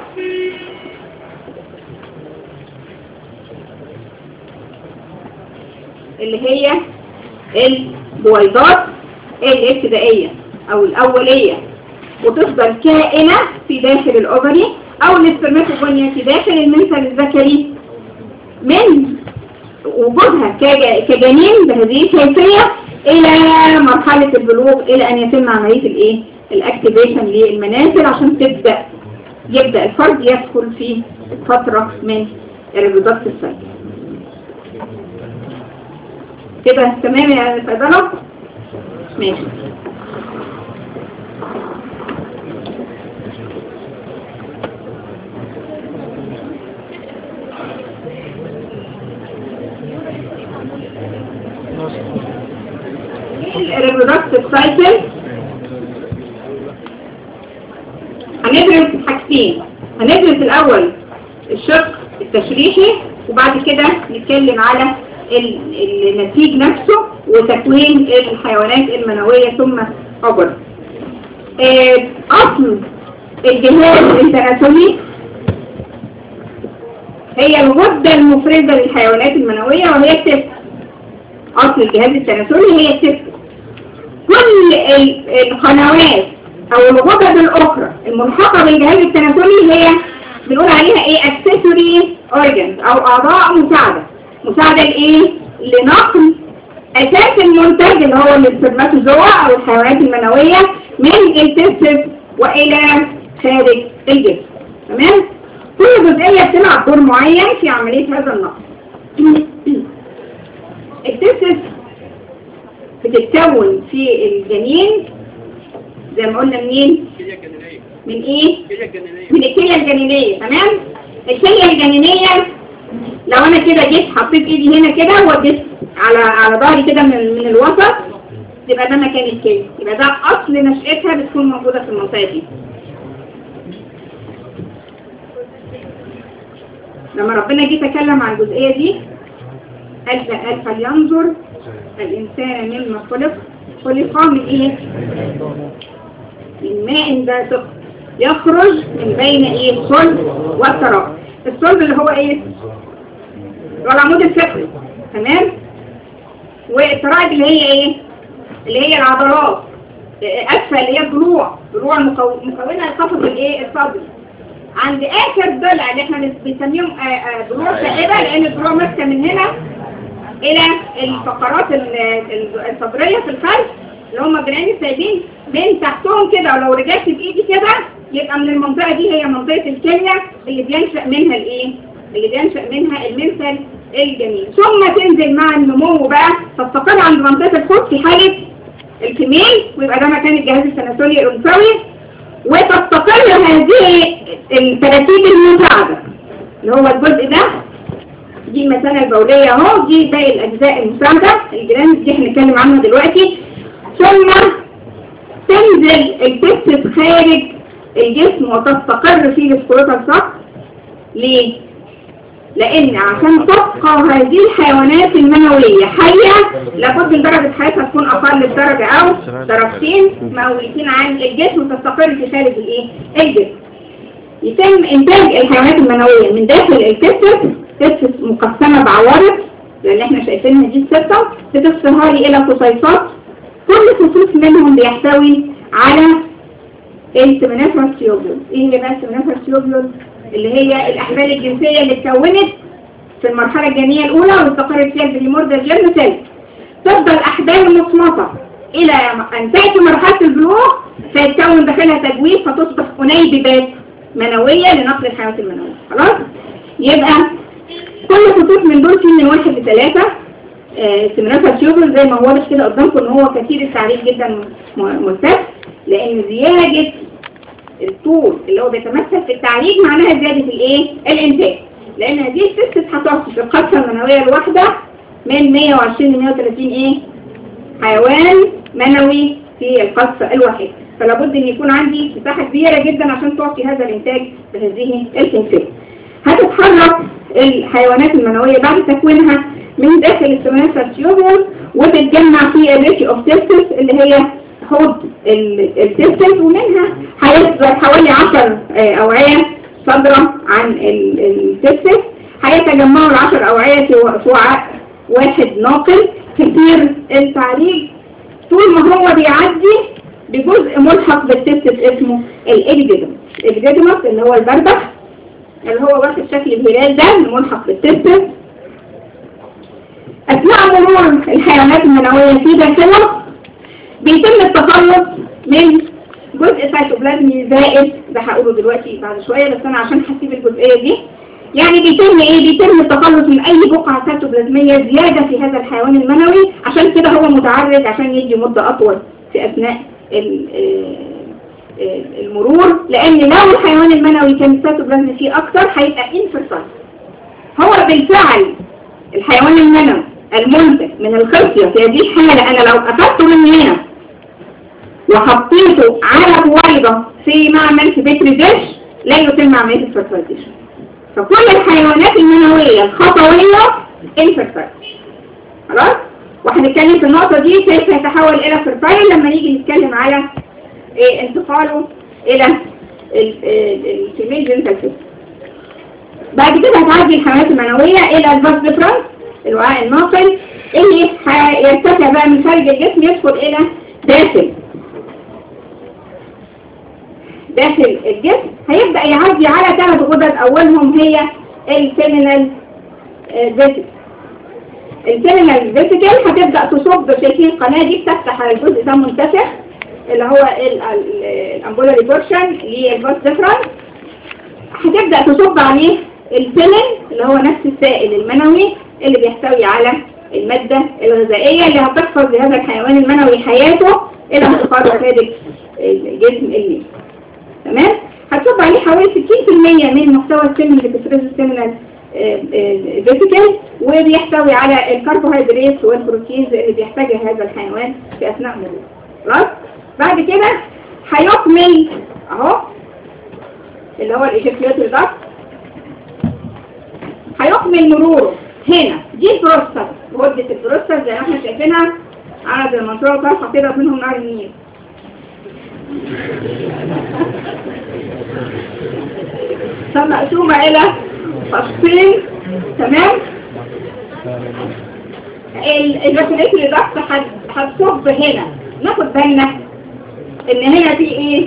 اللي هي البويضات الابتدائية او الاولية وتفضل كائنة في داخل الاوفري او الاسpermatogonia في داخل المنسل الذكري من وجودها كج- كجنين بهذه الكيفية الى مرحلة البلوغ الى ان يتم عملية الايه الاكتيفيشن للمنازل عشان تبدأ يبدأ الفرد يدخل في فترة من الريبرودكتيف سايكل كده تمام يا فضلة ماشي الريبرودكتيف سايكل هندرس حاجتين هندرس الأول الشق التشريحي وبعد كده نتكلم على ال- النسيج نفسه وتكوين الحيوانات المنوية ثم عبر آه، أصل الجهاز التناسلي هي الغدة المفرزة للحيوانات المنوية وهي التست أصل الجهاز التناسلي هي التست كل ال- القنوات أو الغدد الأخرى الملحقة بالجهاز التناسلي هي بنقول عليها إيه accessory organs أو أعضاء مساعدة مساعدة لإيه؟ لنقل أساس المنتج اللي هو السpermatozoa أو الحيوانات المنوية من التستس وإلى خارج الجسم تمام؟ كل جزئية بتلعب دور معين في عملية هذا النقل التستس بتتكون في الجنين زي ما قلنا منين؟ من ايه؟ من الكلية الجنينية تمام؟ الكلية الجنينية لو انا كده جيت حطيت ايدي هنا كده وديت على على ظهري كده من من الوسط يبقى ده مكان الكلية يبقى ده اصل نشأتها بتكون موجودة في المنطقة دي لما ربنا جه تكلم عن الجزئية دي قال قال فلينظر الإنسان مما خلق خلق من إيه؟ من ماء دافق يخرج من بين إيه الصلب والتراب الصلب اللي هو إيه؟ هو العمود الفقري تمام؟ والتراب اللي هي إيه؟ اللي هي العضلات أسفل اللي هي الضلوع ضلوع مكو- مكونة القفص الإيه؟ الصدري عند آخر ضلع اللي احنا بنسميهم آه، آه، ضلوع سائبة لأن الضلوع ماسكة من هنا إلى الفقرات ال- ال- الصدرية في الخلف اللي هم الجنين السايبين من تحتهم كده ولو رجعت بإيدي كده يبقى من المنطقة دي هي منطقة الكلية اللي بينشأ منها الإيه؟ اللي بينشأ منها المنسل الجميل ثم تنزل مع النمو بقى تستقر عند منطقة الخوف في حالة الكميل ويبقى ده مكان الجهاز التناسلي الأنثوي وتستقر هذه التراتيب المساعدة اللي هو الجزء ده دي المثانة البولية اهو دي باقي الأجزاء المساعدة الجرانس دي هنتكلم عنها دلوقتي ثم تنزل الجسم خارج الجسم وتستقر فيه السكروتال ساق ليه؟ لأن عشان تبقى هذه الحيوانات المنوية حية لابد من درجة حياتها تكون أقل بدرجة أو درجتين مولتين عن الجسم وتستقر في خارج الإيه؟ الجسم يتم إنتاج الحيوانات المنوية من داخل الكتف كتف مقسمة بعوارض لأن احنا شايفينها دي الستة بتفصلها لي إلى قصيصات كل خصوص منهم بيحتوي على السمنافرس تيوبيول ايه هي بقى السمنافرس تيوبيول اللي هي الأحبال الجنسية اللي اتكونت في المرحلة الجنية الأولى واستقرت فيها البريموردال جيرم سيل تفضل أحبال مصمتة إلى أن تأتي مرحلة البلوغ فيتكون داخلها تجويف فتصبح أنيببات منوية لنقل الحيوانات المنوية خلاص يبقى كل خطوط من دول فيه من واحد لثلاثة سمنافة تيوبل زي ما هو واضح كده قدامكم ان هو كثير التعريف جدا م- ملتف لان زيادة الطول اللي هو بيتمثل في التعريج معناها زيادة الايه الانتاج لان هذه السيستس هتعطي في القطفة المنوية الواحدة من 120 ل 130 ايه حيوان منوي في القطفة الواحدة فلا بد ان يكون عندي مساحة كبيرة جدا عشان تعطي هذا الانتاج بهذه الكيفية هتتحرك الحيوانات المنوية بعد تكوينها من داخل السمنافة تيوبول وتتجمع في الريتي اوف تيستس اللي هي حوض التيستس ومنها هيصدر حوالي 10 أوعية صادرة عن التيستس هيتجمعوا العشر أوعية في و- في وعاء واحد ناقل كثير التعريج طول ما هو بيعدي بجزء ملحق بالتيستس اسمه الإبيديدمس الإبيديدمس اللي هو البربخ اللي هو واخد شكل الهلال ده الملحق بالتستس أثناء مرور الحيوانات المنوية في داخله بيتم التخلص من جزء سيتوبلازمي زائد ده هقوله دلوقتي بعد شوية بس أنا عشان هسيب الجزئية دي يعني بيتم ايه بيتم التخلص من اي بقعة سيتوبلازمية زيادة في هذا الحيوان المنوي عشان كده هو متعرض عشان يدي مدة اطول في اثناء ال- آه، آه، المرور لان لو الحيوان المنوي كان سيتوبلازم فيه اكتر هيبقى انفرسال هو بالفعل الحيوان المنوي المنتج من الخصية في هذه الحالة انا لو اخذته من هنا وحطيته على بويضة في معمل في بيت ديش لا يتم عملية الفرتلايزيشن فكل الحيوانات المنوية الخطوية انفرتايل خلاص وهنتكلم في النقطة دي كيف يتحول إلى فرتايل لما نيجي نتكلم على إيه انتقاله إلى الفيميل جينيتال سيستم بعد كده هتعدي الحملات المنوية الى الباس ديفرنس الوعاء الناقل اللي هيرتفع بقى من خارج الجسم يدخل الى داخل داخل الجسم هيبدأ يعدي على ثلاث غدد اولهم هي السيمينال فيسيكل السيمينال فيسيكل هتبدأ تصب شايفين القناة دي بتفتح على الجزء ده منتفخ اللي هو الامبولاري بورشن للباس ديفرنس هتبدأ تصب عليه الفيلن اللي هو نفس السائل المنوي اللي بيحتوي على المادة الغذائية اللي هتحفظ لهذا الحيوان المنوي حياته إلى انتقال خارج الجسم اللي تمام هتصب عليه حوالي 60% من محتوى السمن اللي بتفرزه السمنة فيسيكال وبيحتوي على الكربوهيدرات والبروتينز اللي بيحتاجها هذا الحيوان في أثناء مروره خلاص بعد كده هيكمل اهو اللي هو الايجاكيولاتوري داكت هيكمل مروره هنا دي البروستات غدة البروستات زي ما احنا شايفينها عدد المنطقة طرحة كده منهم نهر النيل مقسومة إلى فصين تمام الفاسيليتري ضغط هتصب هنا ناخد بالنا ان هنا في ايه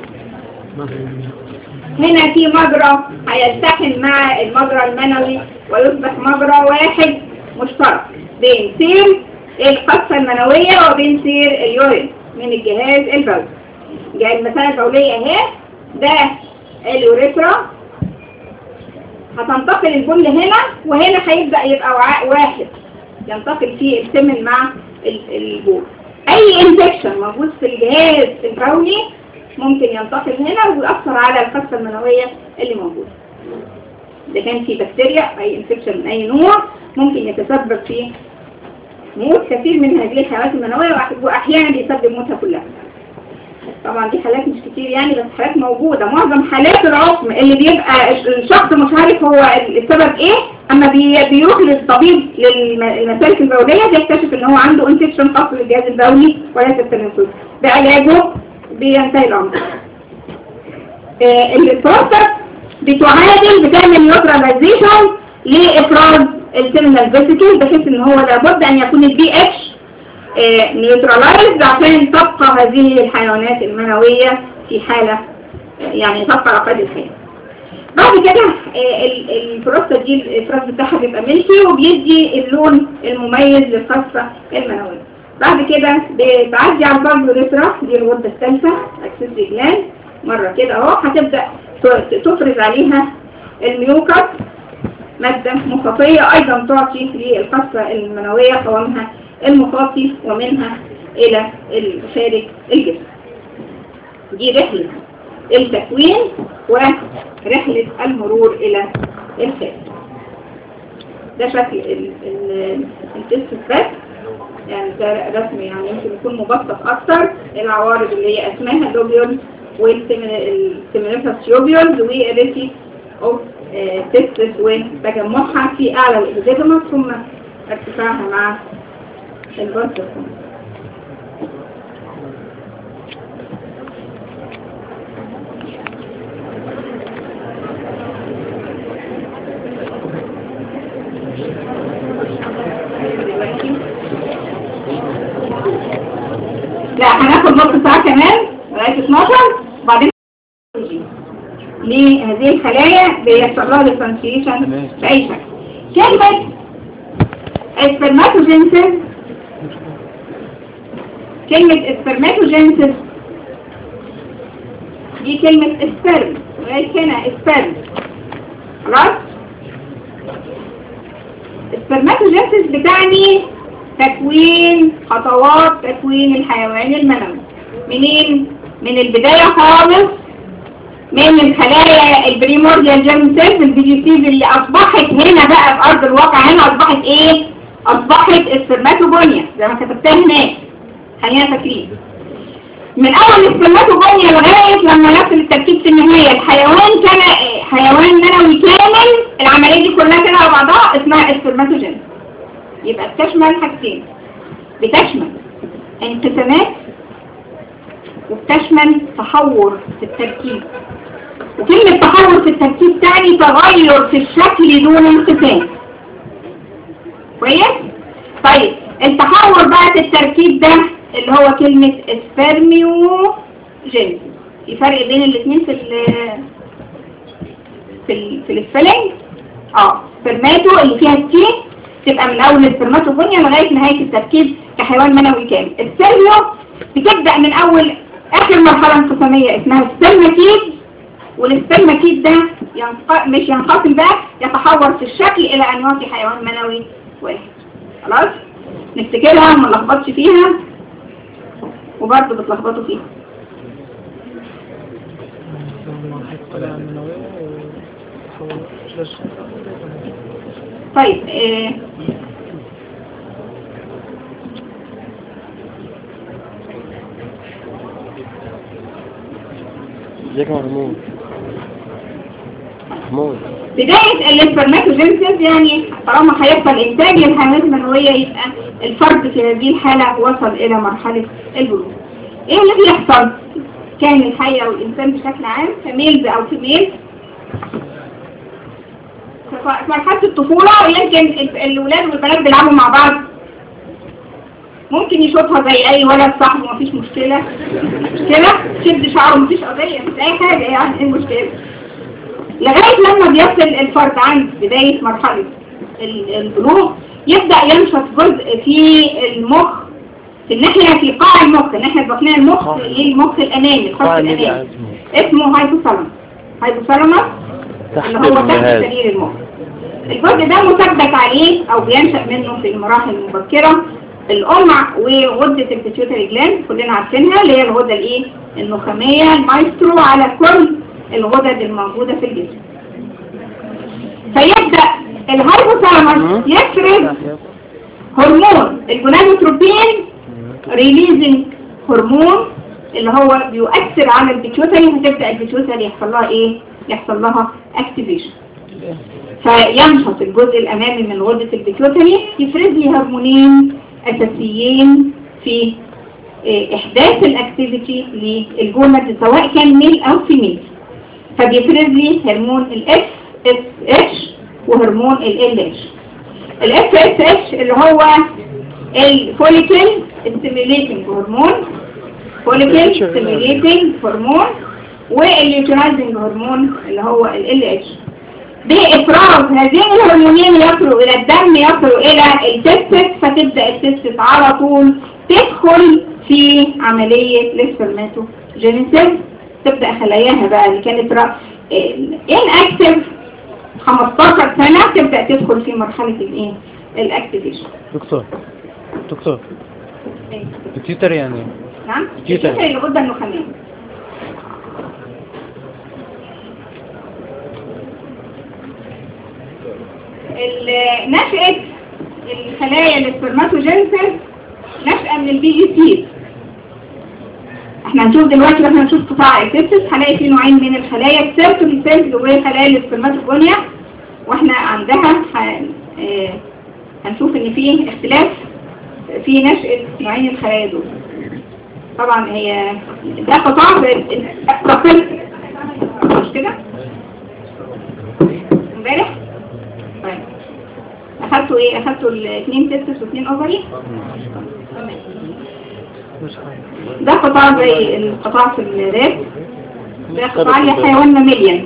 هنا في مجرى هيلتحم مع المجرى المنوي ويصبح مجرى واحد مشترك بين سير القصة المنوية وبين سير اليورين من الجهاز البولي جاي المثانة البولية اهي ده اليوريثرا هتنتقل البول هنا وهنا هيبدأ يبقى وعاء واحد ينتقل فيه السمن مع البول اي انفكشن موجود في الجهاز البولي ممكن ينتقل هنا ويأثر على القصة المنوية اللي موجودة إذا كان في بكتيريا أي انفكشن من أي نوع ممكن يتسبب في موت كثير من هذه الحالات المنوية وأحيانا بيسبب موتها كلها طبعا دي حالات مش كتير يعني بس حالات موجودة معظم حالات العقم اللي بيبقى الشخص مش عارف هو السبب ايه اما بي بيروح للطبيب للمسالك البولية بيكتشف ان هو عنده انفكشن خاص بالجهاز البولي وليس التنفس بعلاجه بينتهي الامر آه البروستات بتعادل بتعمل نيوتراليزيشن لافراز السيمينال فيسيكل بحيث ان هو لابد ان يكون البي اتش نيوتراليزد عشان تبقى هذه الحيوانات المنوية في حالة يعني تبقى على قيد الحياة بعد كده البروستات دي الافراز بتاعها بيبقى ملكي وبيدي اللون المميز للقصة المنوية بعد كده بعدي على الباربوريترا دي الغدة الثالثة اكسسري جلاند مرة كده اهو هتبدأ تفرز عليها الميوكس مادة مخاطية ايضا تعطي للقصة المنوية قوامها المخاطي ومنها الى خارج الجسم دي رحلة التكوين ورحلة المرور الى الخارج ده شكل التست بس يعني ده رسم يعني يمكن يكون مبسط اكتر العوارض اللي هي اسمها اللوبيولز والسيمينيفاس يوبيولز والريتي اوف تستس وتجمعها في اعلى الابيديدمس ثم ارتفاعها مع البطل لا هناخد نص ساعة كمان لغاية 12 وبعدين لهذه الخلايا بيحصل لها ديفرنشيشن بأي شكل كلمة السpermatogenesis كلمة السpermatogenesis دي كلمة السبرم لغاية هنا السبرم خلاص السpermatogenesis بتعني تكوين خطوات تكوين الحيوان المنوي منين من البداية خالص من الخلايا البريمورديال جيرم سيلز البي جي سيز اللي اصبحت هنا بقى في ارض الواقع هنا اصبحت ايه اصبحت السرماتوجونيا زي ما كتبتها هناك خلينا فاكرين من اول السرماتوجونيا لغايه لما نصل التركيب في النهايه الحيوان كان حيوان منوي كامل العمليه دي كلها كده على بعضها اسمها السرماتوجين يبقى بتشمل حاجتين بتشمل انقسامات وبتشمل تحور في التركيب وكلمة تحول في التركيب تاني تغير في الشكل دون انقسام كويس؟ طيب التحول بقى في التركيب ده اللي هو كلمة اسبرميو جينز في فرق بين الاثنين في ال في ال في السبيلنج اه سبرماتو اللي فيها التي تبقى من اول السبرماتو بنيا لغايه نهايه التركيب كحيوان منوي كامل السيرميو بتبدا من اول اخر مرحله انقساميه اسمها السبرماتيد والسبرماتيد ده ينق... مش ينقسم بقى يتحول في الشكل الى ان يعطي حيوان منوي واحد خلاص نفتكرها وما نلخبطش فيها وبرضه بتلخبطوا فيها طيب آه ازيك يا محمود محمود بداية الاسبرماتوجينيسيس يعني طالما هيحصل انتاج للحيوانات المنوية يبقى الفرد في هذه الحالة وصل الى مرحلة البلوغ ايه اللي بيحصل؟ كان الحي او الانسان بشكل عام كميلز او فيميل في مرحلة الطفولة يمكن ال- الولاد والبنات بيلعبوا مع بعض ممكن يشوفها زي اي ولد صاحبه مفيش مشكلة مشكلة شد شعره مفيش قضية مش اي حاجة يعني ايه المشكلة لغاية لما بيصل الفرد عند بداية مرحلة ال- البلوغ يبدأ ينشط جزء في المخ في الناحية في قاع المخ الناحية البطنية المخ اللي هي المخ الأمامي الخط قاع الميديا الأمامي اسمه هايبوثالاموس هيبوثالاموس تحت اللي هو تحت الجهاز سرير المخ الجزء ده مثبت عليه او بينشأ منه في المراحل المبكرة الام وغدة البيتيوتري جلاند كلنا عارفينها اللي هي الغدة الايه النخامية المايسترو على كل الغدد الموجودة في الجسم فيبدأ الهايبوثالاموس يفرز هرمون الجونادوتروبين ريليزنج هرمون اللي هو بيؤثر على البيتيوتري هتبدأ البيتيوتري يحصل لها ايه يحصل لها اكتيفيشن فينشط الجزء الامامي من غدة البيتيوتري يفرز لي هرمونين اساسيين في إيه، احداث الاكتيفيتي للجوناد سواء كان ميل او فيميل فبيفرز لي هرمون الاف اس اتش وهرمون ال اتش الاف اس اتش اللي هو الفوليكل ستيميليتنج هرمون فوليكل ستيميليتنج هرمون والليوتينايزنج هرمون اللي هو ال اتش بإفراز هذين الهرمونين يصلوا إلى الدم يصلوا إلى التستس فتبدأ التستس على طول تدخل في عملية الاسبرماتوجينيسيس تبدأ خلاياها بقى اللي كانت ان اكتف 15 سنة تبدأ تدخل في مرحلة الايه الاكتيفيشن دكتور دكتور التيتر يعني نعم جدا. الفكرة اللي غدة النخامية ال- نشأة الخلايا الاسبرماتوجينيسيس نشأة من البي جي سي احنا هنشوف دلوقتي لما هنشوف قطاع السيستس هنلاقي فيه نوعين من الخلايا السيرتولي سيلز وهي خلايا الاسبرماتوجونيا واحنا عندها ح- آه، هنشوف ان فيه اختلاف في نشأة نوعين الخلايا دول طبعا هي ده قطاع تصل مش كده امبارح طيب اخدتوا ايه اخدتوا الاثنين تستس واثنين اوفري تمام ده قطاع زي القطاع في الراب ده قطاع لحيوان ماميليان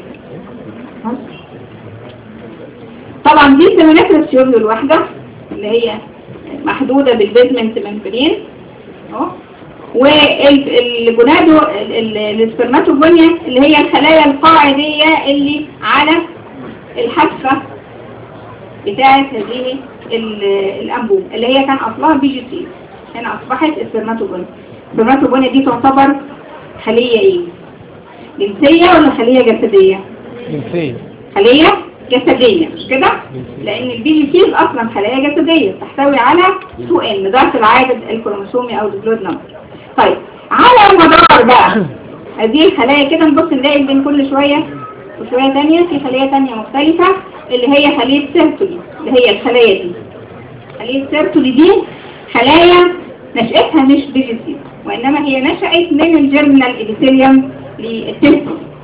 طبعا دي سيمونيكرس يوريو الواحدة اللي هي محدودة بالبيزمنت ممبرين اهو والجونادو ال- ال- السبرماتوجونيا اللي هي الخلايا القاعدية اللي على الحافة بتاعت هذه ال- الأنبوب اللي هي كان أصلها بي جي سي هنا أصبحت السبرماتوجونيا السبرماتوجونيا دي تعتبر خلية ايه؟ جنسية ولا خلية جسدية؟ جنسية خلية جسدية مش كده؟ لأن البي جي سيز أصلا خلايا جسدية تحتوي على 2 ان ضعف العدد الكروموسومي أو البلود نمبر طيب على المدار بقى هذه الخلايا كده نبص نلاقي بين كل شوية وشوية تانية في خلية تانية مختلفة اللي هي خلية سيرتولي اللي هي الخلايا دي خلية سيرتولي دي خلايا نشأتها مش بي جي سيز وإنما هي نشأت من الجيرمينال إبيثيليوم للتستس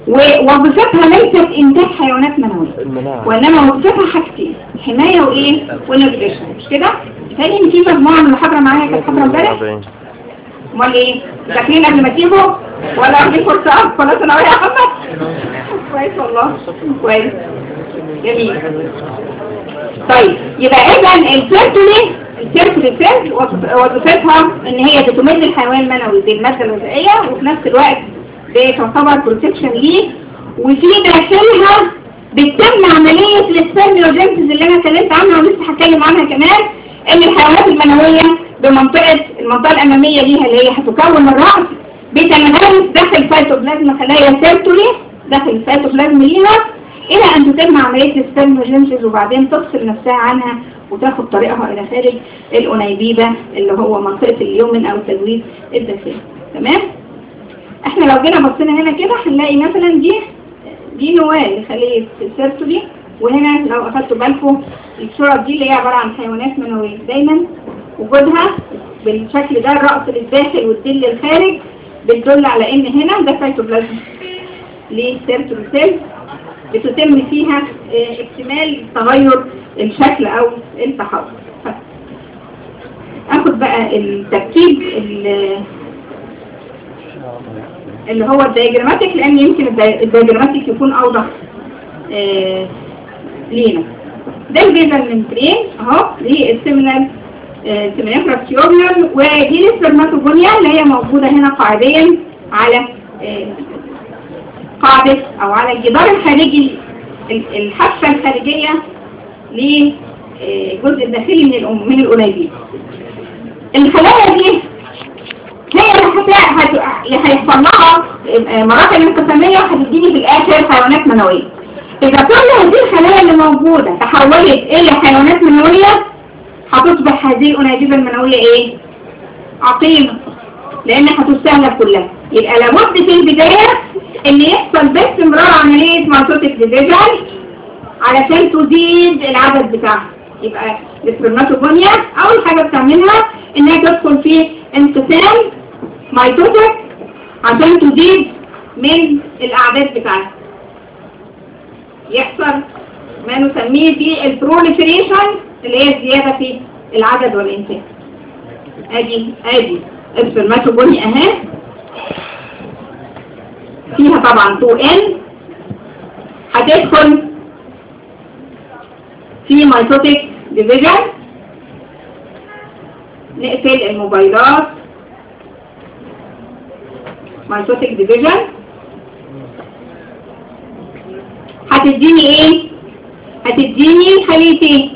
ووظيفتها ليست انتاج حيوانات منوية المناعة وانما وظيفتها حاجتين حماية وايه ونيوتريشن مش كده تاني ان في مجموعة من المحاضرة معايا كانت محاضرة امبارح 40. امال ايه فاكرين قبل ما تيجوا ولا واخدين فرصة ولا ثانوية يا محمد كويس والله كويس جميل طيب يبقى اذا السيرتولي السيرتولي سيل وظيفتها ان هي بتمد الحيوان المنوي بالمادة الغذائية وفي نفس الوقت بتعتبر بروتكشن ليه وفي داخلها بتتم عملية السبرميوجينسيس اللي انا اتكلمت عنها ولسه هتكلم عنها كمان ان الحيوانات المنوية بمنطقة المنطقة الامامية ليها اللي هي هتكون الرأس بتنغمس داخل سيتوبلازم خلايا سيرتولي داخل السيتوبلازم ليها الى ان تتم عملية السبرميوجينسيس وبعدين تفصل نفسها عنها وتاخد طريقها الى خارج الانيبيبة اللي هو منطقة اليومن او التجويد الداخلي تمام احنا لو جينا بصينا هنا كده هنلاقي مثلا دي دي نواة لخلية السيرتولي وهنا لو اخدتوا بالكم الصورة دي اللي هي عبارة عن حيوانات منوية دايما وجودها بالشكل ده الرأس للداخل والدل للخارج بتدل على ان هنا ده سيتوبلازم للسيرتولي سيل بتتم فيها اه، اكتمال تغير الشكل او التحول اخد بقى التركيب ال- اللي هو الدياجراماتيك لان يمكن الدي- الدياجراماتيك يكون اوضح آه لينا ده البيزل ممبرين اهو دي السيمينال سيمينيفرا تيوبيول ودي السpermatogonia اللي هي موجودة هنا قاعديا على آه قاعدة او على الجدار الخارجي ال- الحافة الخارجية للجزء الداخلي من الأم من الأنابيب الخلايا دي هي اللي هت- هت- هيحصل لها مراحل انقسامية وهتديني في الآخر حيوانات منوية إذا كل هذه الخلايا اللي موجودة تحولت إلى حيوانات منوية هتصبح هذه الأنابيب المنوية إيه؟ عقيمة لأن هتستهلك كلها يبقى لابد في البداية إن يحصل باستمرار عملية مايتوتيك ديفيجن علشان تزيد العدد بتاعها يبقى السpermatogonia أول حاجة بتعملها إنها تدخل في انقسام ميتوتك عشان تزيد من الأعداد بتاعتها يحصل ما نسميه في البروليفريشن اللي هي الزيادة في العدد والإنتاج ادي ادي السpermatogonia اهي فيها طبعا 2N هتدخل في ميتوتيك ديفيجن نقفل الموبايلات ميتوتيك ديفيجن هتديني ايه هتديني خليتين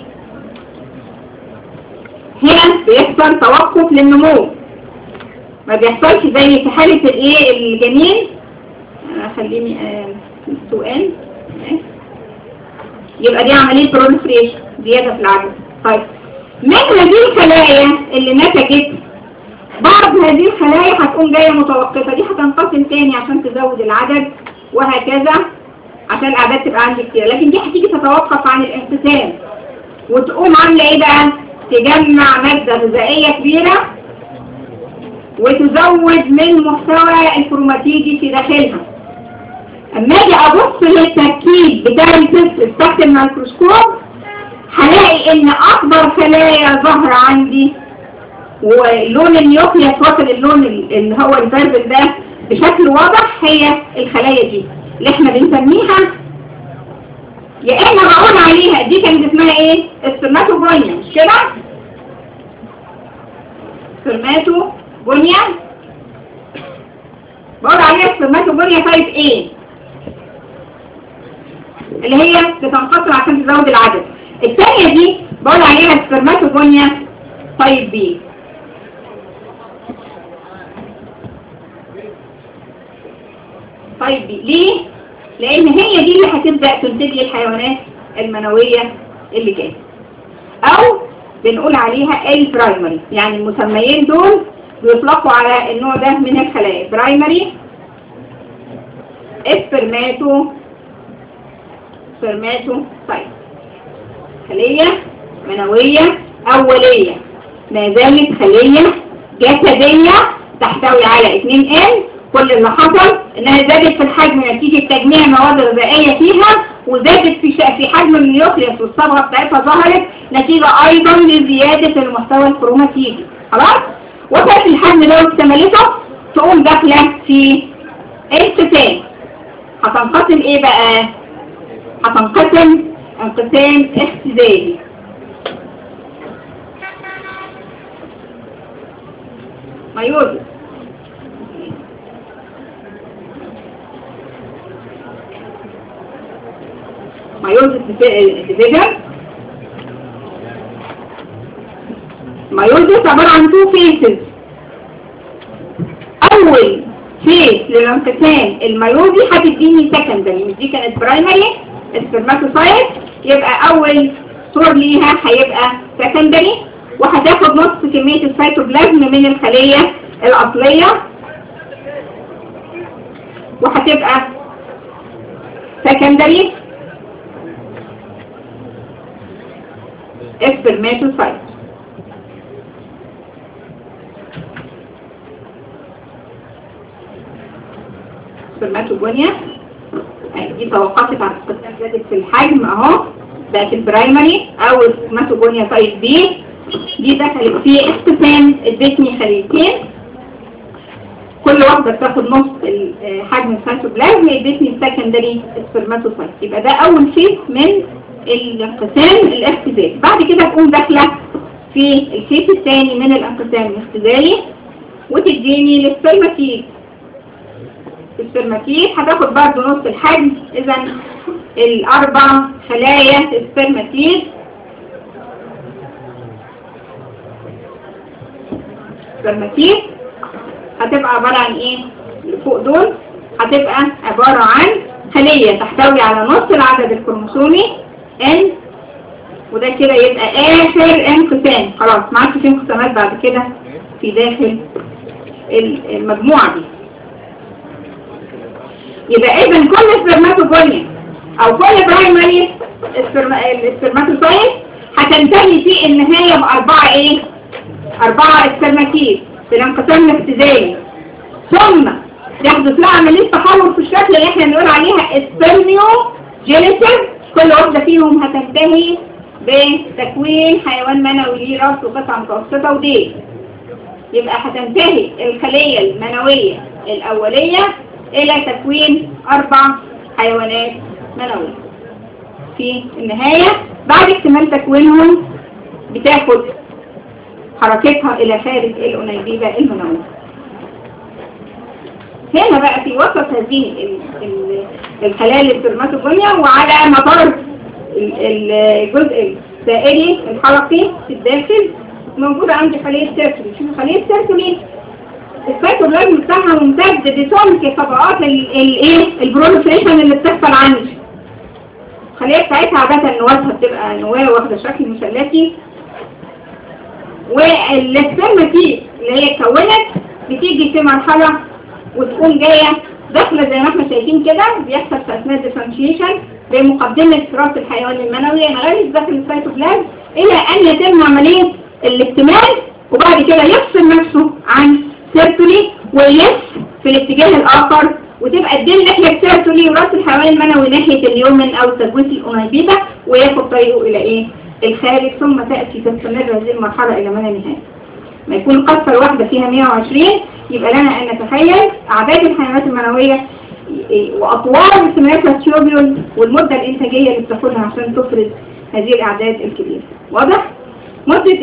هنا بيحصل توقف للنمو ما بيحصلش زي في حالة الايه الجنين آه، خليني آه، سؤال آه. يبقى دي عملية بروليفريشن زيادة في العدد طيب من هذه الخلايا اللي نتجت بعض هذه الخلايا هتقوم جاية متوقفة دي هتنقسم تاني عشان تزود العدد وهكذا عشان الأعداد تبقى عندي كتير لكن دي هتيجي تتوقف عن الانقسام وتقوم عاملة ايه بقى تجمع مادة غذائية كبيرة وتزود من محتوى الكروماتيدي في داخلها اما اجي ابص للتركيب بتاع الفسفس تحت الميكروسكوب هلاقي ان اكبر خلايا ظاهرة عندي ولون النيوكليس واصل اللون اللي هو البربل ده بشكل واضح هي الخلايا دي اللي احنا بنسميها يا اما هقول عليها دي كانت اسمها ايه السpermatogonia مش كده سpermatogonia بقول عليها السpermatogonia تايب ايه اللي هي بتنقسم عشان تزود العدد الثانية دي بقول عليها السpermatogonia تايب بي طيب ليه؟ لأن هي دي اللي هتبدأ تنتج لي الحيوانات المنوية اللي جاية أو بنقول عليها البرايمري يعني المسميين دول بيطلقوا على النوع ده من الخلايا برايمري اسبرماتو سبرماتو طيب خلية منوية أولية ما زالت خلية جسدية تحتوي على 2 N كل اللي حصل انها زادت في الحجم نتيجة تجميع مواد غذائية فيها وزادت في شا- في حجم النيوكليوس والصبغة بتاعتها ظهرت نتيجة ايضا لزيادة المحتوى الكروماتيدي خلاص وصلت الحجم ده واكتملته تقوم داخلة في انقسام هتنقسم ايه بقى هتنقسم انقسام اختزالي ميوزس ميوزس ديفيجن ميوزس عبارة عن تو فيسز اول فيس للانقسام الميوزي هتديني سكندري مش دي كانت برايمري السpermatocyte يبقى اول صور ليها هيبقى سكندري وهتاخد نص كمية السيتوبلازم من الخلية الأصلية وهتبقى secondary spermatocyte spermatogonia يعني دي توقفت عن استخدام زادت في الحجم اهو بقت البرايمري او السpermatogonia تايب بي دي دخلت في اقتسام ادتني خليتين كل واحدة بتاخد نص ال- آه، حجم السيتوبلازم ادتني السكندري سبرماتوسايت يبقى ده اول فيس من الانقسام الاختزالي بعد كده تقوم داخلة في الفيس الثاني من الانقسام الاختزالي وتديني للسpermatid السpermatid هتاخد برضه نص الحجم اذا الاربع خلايا السpermatid سpermatid هتبقى عبارة عن ايه اللي فوق دول هتبقى عبارة عن خلية تحتوي على نص العدد الكروموسومي N وده كده يبقى آخر انقسام خلاص ما عادش في انقسامات بعد كده في داخل ال- المجموعة دي يبقى اذا كل سpermatogonia او كل برايمري السpermatocyte هتنتهي في النهاية بأربعة ايه أربعة سpermatid في الانقسام الاختزالي ثم يحدث لها عملية تحول في الشكل اللي احنا بنقول عليها سبرميوجينيسيس كل واحدة فيهم هتنتهي بتكوين حيوان منوي ليه راس وقطعة متوسطة وديل يبقى هتنتهي الخلية المنوية الأولية إلى تكوين أربع حيوانات منوية في النهاية بعد اكتمال تكوينهم بتاخد حركتها إلى خارج الأنيبيبة المنوية هنا بقى في وسط هذه ال- ال- الخلايا السpermatogonia وعلى مدار ال- ال- الجزء السائلي الحلقي في الداخل موجودة عندي خلية سيركلي شوفوا خلية سيركلي السيتوبلازم بتاعها ممتد بسمك طبقات الايه البروليفريشن اللي بتحصل عندي الخلية بتاعتها عادة نواتها بتبقى نواة واخدة شكل مثلثي والسpermatid اللي هي اتكونت بتيجي في مرحلة وتقوم جاية داخلة زي ما احنا شايفين كده بيحصل في أثناء الديفرنشيشن بمقدمة راس الحيوان المنوي لغاية داخل السيتوبلازم إلى أن يتم عملية الاكتمال وبعد كده يفصل نفسه عن سيرتولي ويلف في الاتجاه الآخر وتبقى الدين ناحية السيرتولي وراس الحيوان المنوي ناحية اليومن أو تجويف الأنايبيبة وياخد طريقه إلى إيه؟ الخارج ثم تأتي تستمر هذه المرحلة إلى ما لا نهاية ما يكون قصة الواحدة فيها 120 يبقى لنا أن نتخيل أعداد الحيوانات المنوية وأطوال السميات التيوبيول والمدة الإنتاجية اللي بتاخدها عشان تفرز هذه الأعداد الكبيرة واضح؟ مدة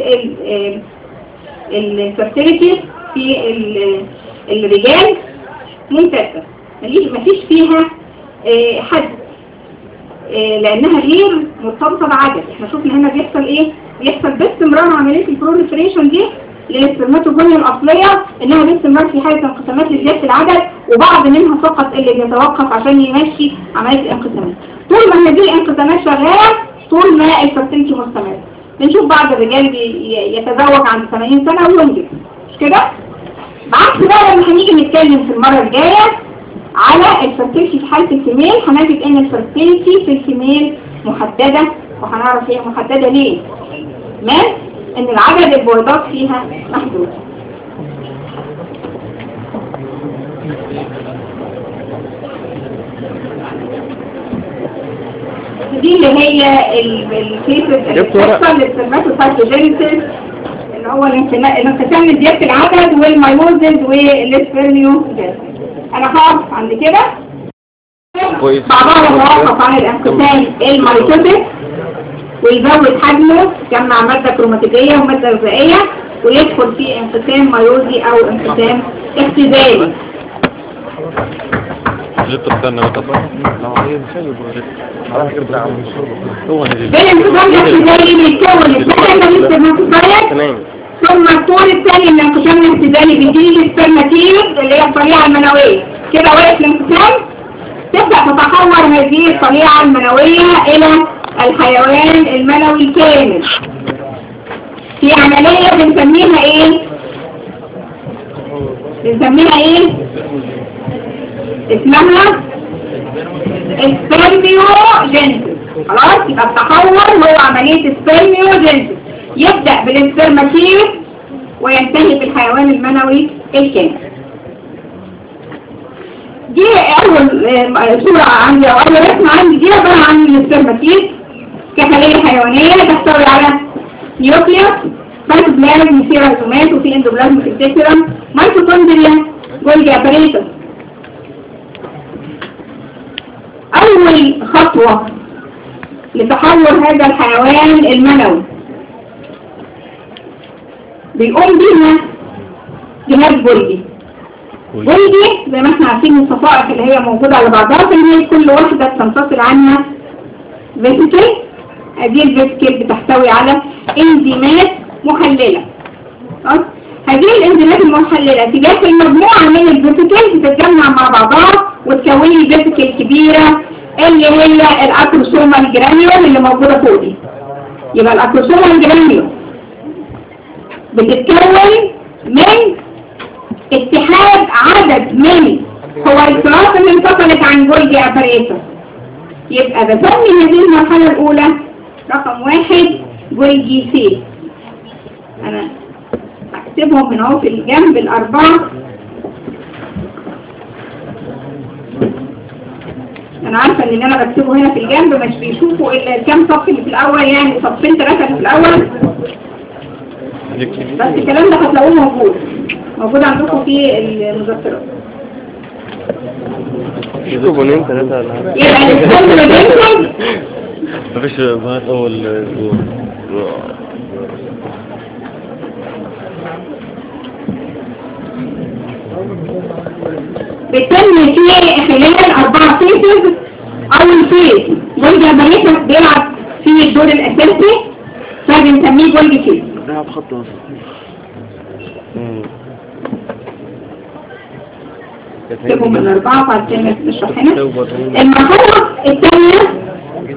الفرتيليتي في ال- الرجال ممتازة مليش- مفيش فيها آه، حد آه، لانها غير مرتبطة بعدد احنا شفنا هنا بيحصل ايه بيحصل باستمرار عملية البروليفريشن دي للسpermatogonia الاصلية انها باستمرار في حالة انقسامات لزيادة العدد وبعض منها فقط اللي بيتوقف عشان يمشي عملية الانقسامات طول ما هذه الانقسامات شغالة طول ما الفرتيلتي مستمر بنشوف بعض الرجال بي- يتزوج عند 80 سنة وينجب مش كده؟ بعكس بقى لما هنيجي نتكلم في المرة الجاية على الفرتيلتي في حالة الفيميل هنجد ان الفرتيلتي في الفيميل محددة وهنعرف هي محددة ليه ما ان العدد البويضات فيها محدود ودي اللي هي الكيسز اللي جبت ورق؟ بتحصل للسpermatocytogenesis اللي هو الانقسام الانقسام لزيادة العدد والميوزز والسبرميوجينيسيس انا هقف عند كده كويس. بعضها متوقف عن الانقسام الميتوتيك ويزود حجمه جمع مادة كروماتيدية ومادة غذائية ويدخل في انقسام ميوزي او انقسام اختزالي جبت استنى بقى هو بالانقسام الاختزالي بيتكون الثاني من السpermatocyte تمام ثم الطول الثاني من الانقسام الاختزالي بيجي السpermatid اللي هي الطليعة المنوية كده واقف الانقسام تبدأ تتحور هذه الطليعة المنوية إلى الحيوان المنوي الكامل في عملية بنسميها ايه؟ بنسميها ايه؟ اسمها السبرميوجينيسيس خلاص يبقى التحور هو عملية السبرميوجينيسيس يبدأ بالسبرماتيد وينتهي بالحيوان المنوي الكامل دي أول آه، صورة عندي أو أول رسمة عندي دي عبارة عن السبرماتيد كخلية حيوانية تحتوي على نيوكليوس سايتوبلازم في ريزومات وفي اندوبلازم في التكرم ميتوكوندريا جولجي اباريتس أول خطوة لتحول هذا الحيوان المنوي بيقوم بيها جهاز جولجي جولجي زي ما احنا عارفين الصفائح اللي هي موجودة على بعضها في هي كل واحدة بتنفصل عنها فيسيكل هذه الفيسيكل بتحتوي على انزيمات محللة خلاص؟ هذه الانزيمات المحللة تجاه المجموعة من الفيسيكل بتتجمع مع بعضها وتكون لي فيسيكل كبيرة اللي هي الاكروسومال جرانيول اللي موجودة فوق دي يبقى الاكروسومال جرانيول بتتكون من اتحاد عدد من هويصلات اللي انفصلت عن جولجي اباريتس يبقى بسمي هذه المرحلة الأولى رقم واحد جولجي سي أنا هكتبهم هنا اهو في الجنب الأربعة أنا عارفة إن اللي أنا بكتبه هنا في الجنب مش بيشوفوا إلا الكام صف اللي في الأول يعني صفين ثلاثة اللي في الأول بس الكلام ده هتلاقوه موجود موجود عندكم في المذكرات يومين ثلاثة ولا حاجة يبقى الكلام ده بينكم مفيش بهات أول أسبوع بتتم في خلال أربعة فيسز أول فيز جولجي أباريتس بيلعب في الدور الأساسي فبنسميه جولجي فيز ده بخط وسط اكتبهم من أربعة وبعدين نشرح هنا المرحلة الثانية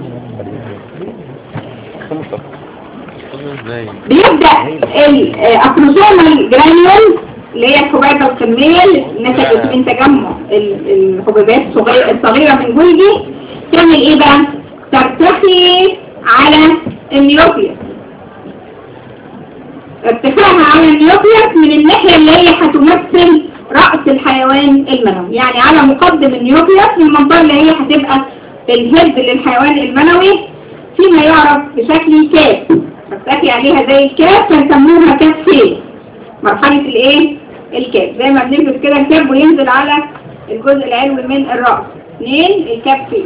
ازاي بيبدأ الأكروسومال جرانيول اللي هي الحبيبة القمية اللي نتجت من تجمع ال- الحبيبات الصغيرة الصغيرة من جولجي تعمل ايه بقى؟ ترتقي على النيوكليوس ارتفاعها على النيوكليوس من الناحية اللي هي هتمثل رأس الحيوان المنوي يعني على مقدم النيوكليوس من المنطقة اللي هي هتبقى الهيد للحيوان المنوي فيما يعرف بشكل كاف ترتقي عليها زي الكاف فنسموها كاف فيه مرحلة الايه الكاف زي ما بنلبس كده الكاف وينزل على الجزء العلوي من الرأس اثنين الكاف فيه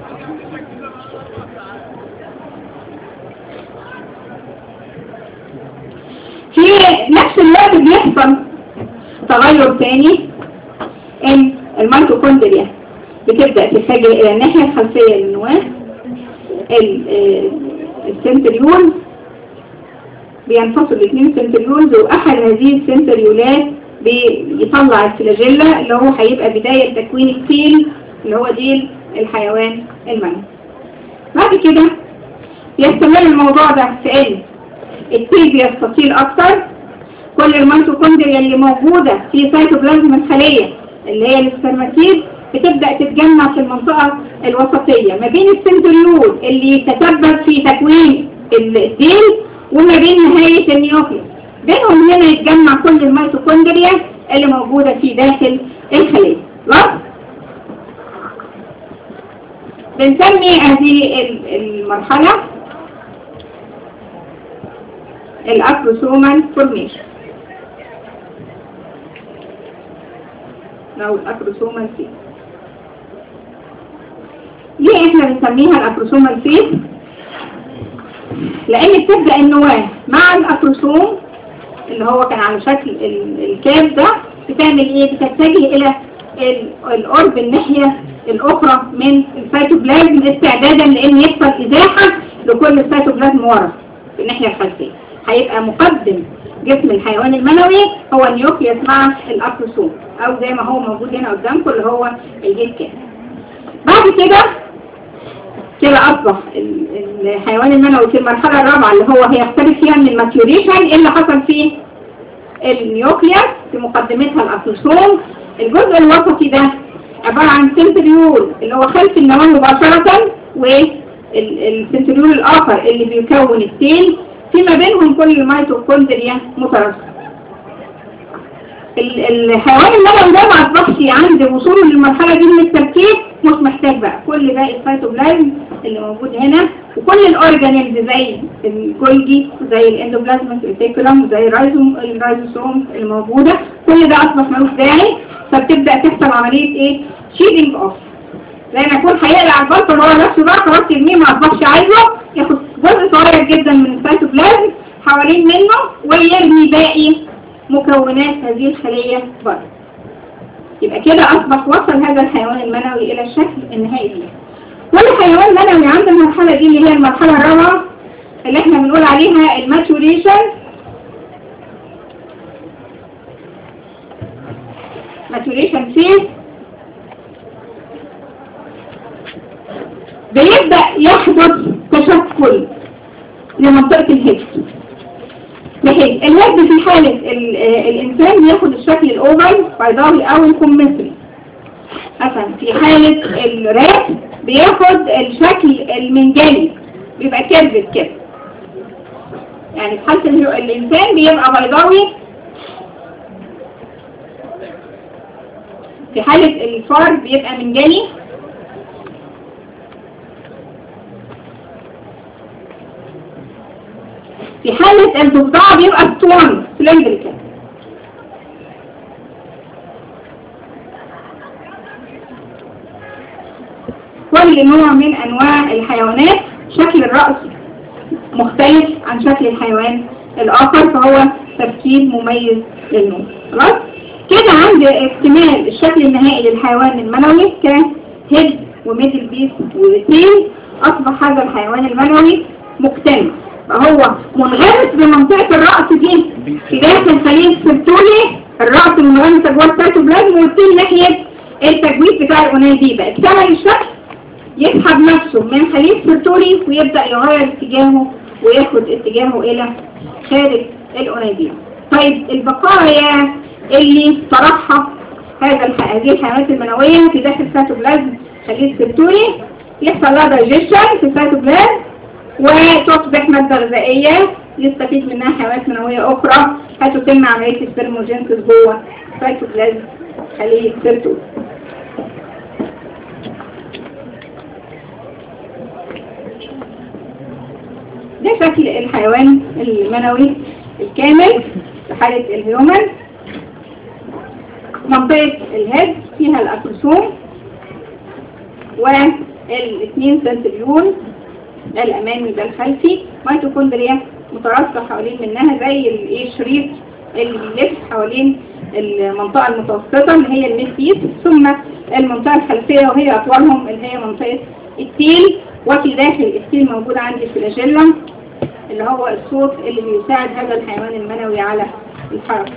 في نفس الوقت بيحصل تغير تاني ان الميتوكوندريا بتبدأ تتجه الى الناحية الخلفية للنواة ال- آه، السنتريول بينفصل الاثنين سنتريولز واحد هذه السنتريولات بيطلع الفلاجيلا اللي هو هيبقى بداية تكوين الفيل اللي هو ديل الحيوان المنوي بعد كده يستمر الموضوع ده في ان التيل بيستطيل اكتر كل الميتوكوندريا اللي موجودة في سيتوبلازم الخلية اللي هي السpermatid بتبدأ تتجمع في المنطقة الوسطية ما بين السنتريول اللي يتسبب في تكوين الديل وما بين نهاية النيوكليوس بينهم هنا يتجمع كل الميتوكوندريا اللي موجودة في داخل الخلية خلاص بنسمي هذه ال- المرحلة الأكروسومال فورميشن أو الأكروسومال فيس ليه احنا بنسميها الأكروسومال فيس؟ لأن بتبدأ النواة مع الأكروسوم اللي هو كان على شكل ال- الكاف ده بتعمل ايه؟ بتتجه إلى ال- القرب الناحية الأخرى من السيتوبلازم استعدادا لأن يحصل إزاحة لكل السيتوبلازم ورا في الناحية الخلفية هيبقى مقدم جسم الحيوان المنوي هو النيوكليوس مع الأكروسوم أو زي ما هو موجود هنا قدامكم اللي هو الجيت كام بعد كده كده أصبح ال- الحيوان المنوي في المرحلة الرابعة اللي هو هيختلف فيها من الماتيوريشن إيه اللي حصل فيه النيوكليوس في مقدمتها الأكروسوم الجزء الوسطي ده عبارة عن سنتريول اللي هو خلف النواة مباشرة والسنتريول الآخر اللي بيكون التيل فيما بينهم كل الميتوكوندريا مترابطة ال- الحيوان المنوي ده ما اصبحش عند وصوله للمرحلة دي من التركيب مش محتاج بقى كل باقي السيتوبلازم اللي موجود هنا وكل الاورجانيلز زي الجولجي زي الاندوبلازميك ريتيكولم زي الرايزوم الرايزوسوم الموجودة كل ده اصبح ملوش داعي فبتبدأ تحصل عملية ايه شيدنج اوف زي ما يكون هيقلع البلطة اللي هو نفسه بقى خلاص يرميه ما اصبحش عايزه ياخد جزء صغير جدا من السيتوبلازم حوالين منه ويرمي باقي مكونات هذه الخلية بره يبقى كده أصبح وصل هذا الحيوان المنوي إلى الشكل النهائي ليه كل حيوان منوي عند المرحلة دي اللي هي المرحلة الرابعة اللي احنا بنقول عليها الماتوريشن ماتوريشن فيز بيبدأ يحدث تشكل لمنطقة الهيد بحيث الهيد في حالة ال- آه الإنسان بياخد الشكل الأوفر بيضاوي أو الكمثري مثلا في حالة الرات بياخد الشكل المنجلي بيبقى كيرفت كده يعني في حالة ال- الإنسان بيبقى بيضاوي في حالة الفار بيبقى منجلي في حالة الضفدع بيبقى ستون سلندريكال كل نوع من انواع الحيوانات شكل الرأس مختلف عن شكل الحيوان الاخر فهو تركيب مميز للنوع خلاص كده عند اكتمال الشكل النهائي للحيوان المنوي كهيد وميدل بيس وتيل اصبح هذا الحيوان المنوي مكتمل فهو منغمس بمنطقة الرأس دي في داخل خلية سيرتولي الرأس منغمسة جوه السيتوبلازم والتيل ناحية التجويد بتاع الأنابيبة اكتمل الشكل يسحب نفسه من خلية سيرتولي ويبدأ يغير اتجاهه وياخد اتجاهه إلى خارج الأنابيبة طيب البقايا اللي طرحها هذا الح... هذه الحيوانات المنوية في داخل السيتوبلازم خلية سيرتولي يحصل لها دايجيشن في السيتوبلازم وتصبح مادة غذائية يستفيد منها حيوانات منوية أخرى هتتم عملية السبرموجينسيس جوه سيتوبلازم خلية سيرتول ده شكل الحيوان المنوي الكامل في حالة الهيومن منطقة الهيد فيها الأكروسوم والاثنين سنتريول ده الأمامي ده الخلفي ميتوكوندريا مترصة حوالين منها زي الايه الشريط اللي بيلف حوالين المنطقة المتوسطة اللي هي الميسيس ثم المنطقة الخلفية وهي أطولهم اللي هي منطقة التيل وفي داخل التيل موجود عندي فلاجيلا اللي هو الصوت اللي بيساعد هذا الحيوان المنوي على الحركة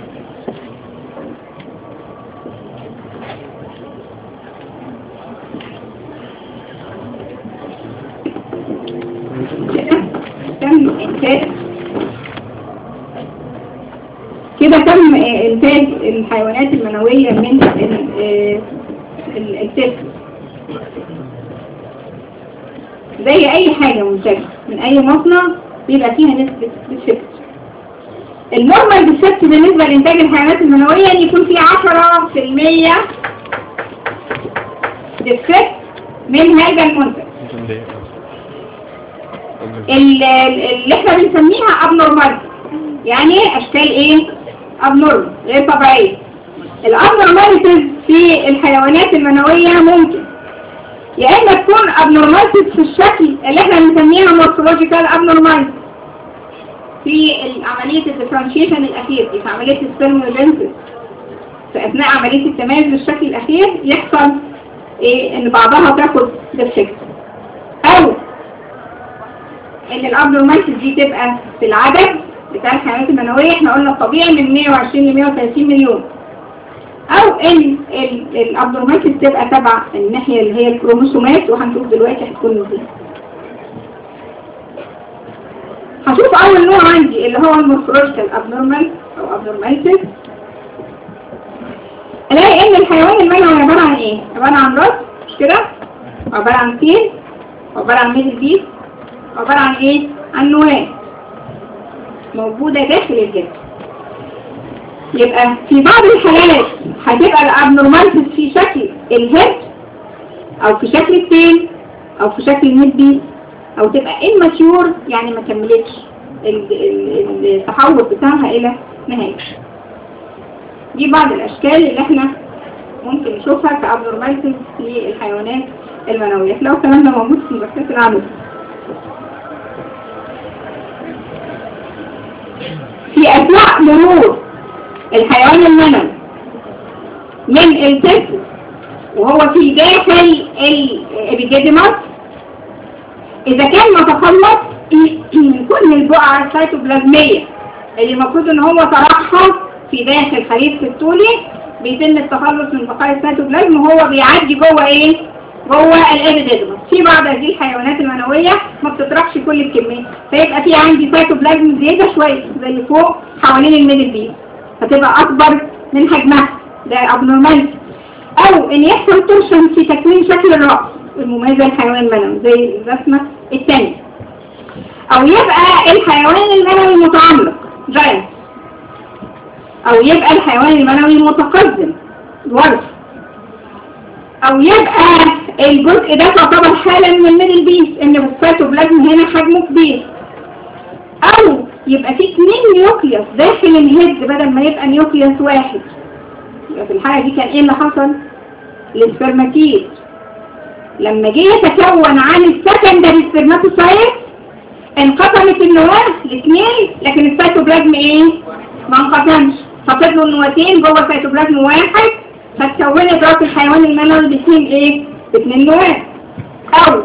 كده تم إنتاج كده تم إنتاج الحيوانات المنوية من ال- آه، ال- التست زي أي حاجة منتجة من أي مصنع بيبقى فيها نسبة ديفكت النورمال ديفكت بالنسبة لإنتاج الحيوانات المنوية أن يكون في 10% ديفكت من هذا المنتج ال- ال- اللي احنا بنسميها abnormal يعني اشكال ايه abnormal غير طبيعية الابنورماليتيز في الحيوانات المنوية ممكن يا اما تكون abnormalities في الشكل اللي احنا بنسميها morphological abnormalities في عملية الديفرنشيشن الأخير دي في عملية السيرموجينسيس في أثناء عملية التميز بالشكل الأخير يحصل إيه إن بعضها تاخد ديفكت أو إن الأبنورماليتيز دي تبقى في العدد بتاع الحيوانات المنوية إحنا قلنا الطبيعي من 120 ل 130 مليون أو إن الأبنورماليتيز تبقى تبع الناحية اللي هي الكروموسومات وهنشوف دلوقتي هتكون ازاي هشوف اول نوع عندي اللي هو المورفولوجيكال ابنورمال او ابنورماليتيز الاقي ان الحيوان المنوي عباره عن ايه عباره عن راس مش كده عباره عن تيل عباره عن ميدل بيس عباره عن ايه عن نواه موجوده داخل الجسم يبقى في بعض الحالات هتبقى الابنورماليتيز في شكل الهيد او في شكل التيل او في شكل الميد بيس او تبقى immature يعني ما كملتش ال- ال- التحول بتاعها الى نهاية دي بعض الاشكال اللي احنا ممكن نشوفها كابنورماليتيز في الحيوانات المنوية لو الكلام ده موجود في مدرسة العمل في اثناء مرور الحيوان المنوي من التست وهو في داخل الابيجيديماس إذا كان متخلص من كل البقع السيتوبلازمية اللي المفروض إن هو طرحها في داخل خليط الطولي بيتم التخلص من بقايا السيتوبلازم وهو بيعدي جوه إيه؟ جوه الإبيديدمس في بعض هذه الحيوانات المنوية ما بتطرحش كل الكمية فيبقى في عندي سيتوبلازم زيادة شوية زي فوق حوالين الميدل بيس فتبقى أكبر من حجمها ده أبنورماليتي أو إن يحصل تورشن في تكوين شكل الرأس المميزة للحيوان المنوي زي الرسمة الثانية او يبقى الحيوان المنوي متعمق جاينت او يبقى الحيوان المنوي متقدم دورف او يبقى الجزء ده تعتبر حالة من الميدل بيس ان السيتوبلازم هنا حجمه كبير او يبقى في اثنين نيوكليوس داخل الهيد بدل ما يبقى نيوكليوس واحد يبقى في الحالة دي كان ايه اللي حصل للسpermatid لما جه يتكون عن السكندري سpermatocyte انقسمت النواة الاثنين لكن السيتوبلازم ايه ما انقسمش ففضلوا النواتين جوه السيتوبلازم واحد فتكونت راس الحيوان المنوي باثنين ايه باثنين نواة او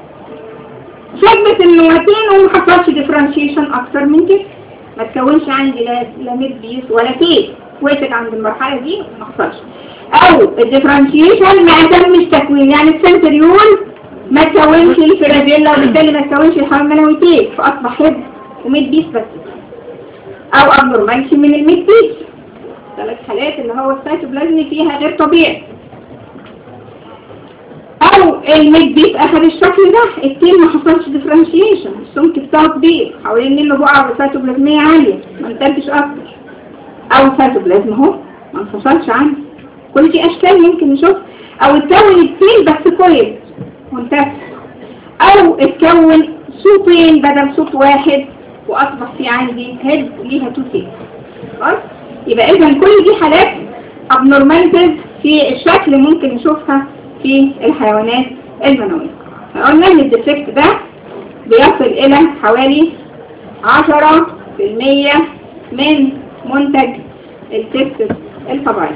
شبت النواتين وما حصلش ديفرنشيشن اكتر من كده ما تكونش عندي لا لا ميد بيس ولا كيس وقفت عند المرحله دي وما حصلش او الديفرنشيشن ما تمش تكوين يعني السنتريول ما تكونش الفيرابيلا وبالتالي ما تكونش الحيوان المنوي كيس فاصبح هيد وميد بيس بس او ابنورمالش من الميد بيس ثلاث حالات اللي هو السيتوبلازم فيها غير طبيعي او الميد بيت اخد الشكل ده التين ما حصلش ديفرنشيشن السمك بتاعه كبير حوالين منه بقعه سيتوبلازميه عاليه ما انتجش اكتر او سيتوبلازم اهو ما انفصلش عنه كل دي اشكال ممكن نشوف او اتكون التين بس كويس منتج او اتكون صوتين بدل صوت واحد واصبح في عندي هيد ليها تو تين خلاص يبقى اذا كل دي حالات abnormalities في الشكل ممكن نشوفها في الحيوانات المنوية قلنا ان الديفكت ده بيصل الى حوالي 10% من منتج التستس الطبيعي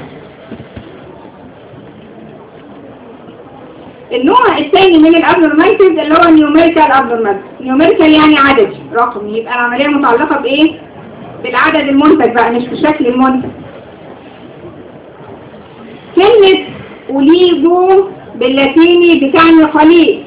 النوع الثاني من الابنورماليتيز اللي هو النيوميريكال ابنورماليتيز نيوميريكال يعني عددي رقم يبقى العملية متعلقة بايه بالعدد المنتج بقى مش بشكل المنتج كلمة أوليجو باللاتيني بتعني خليط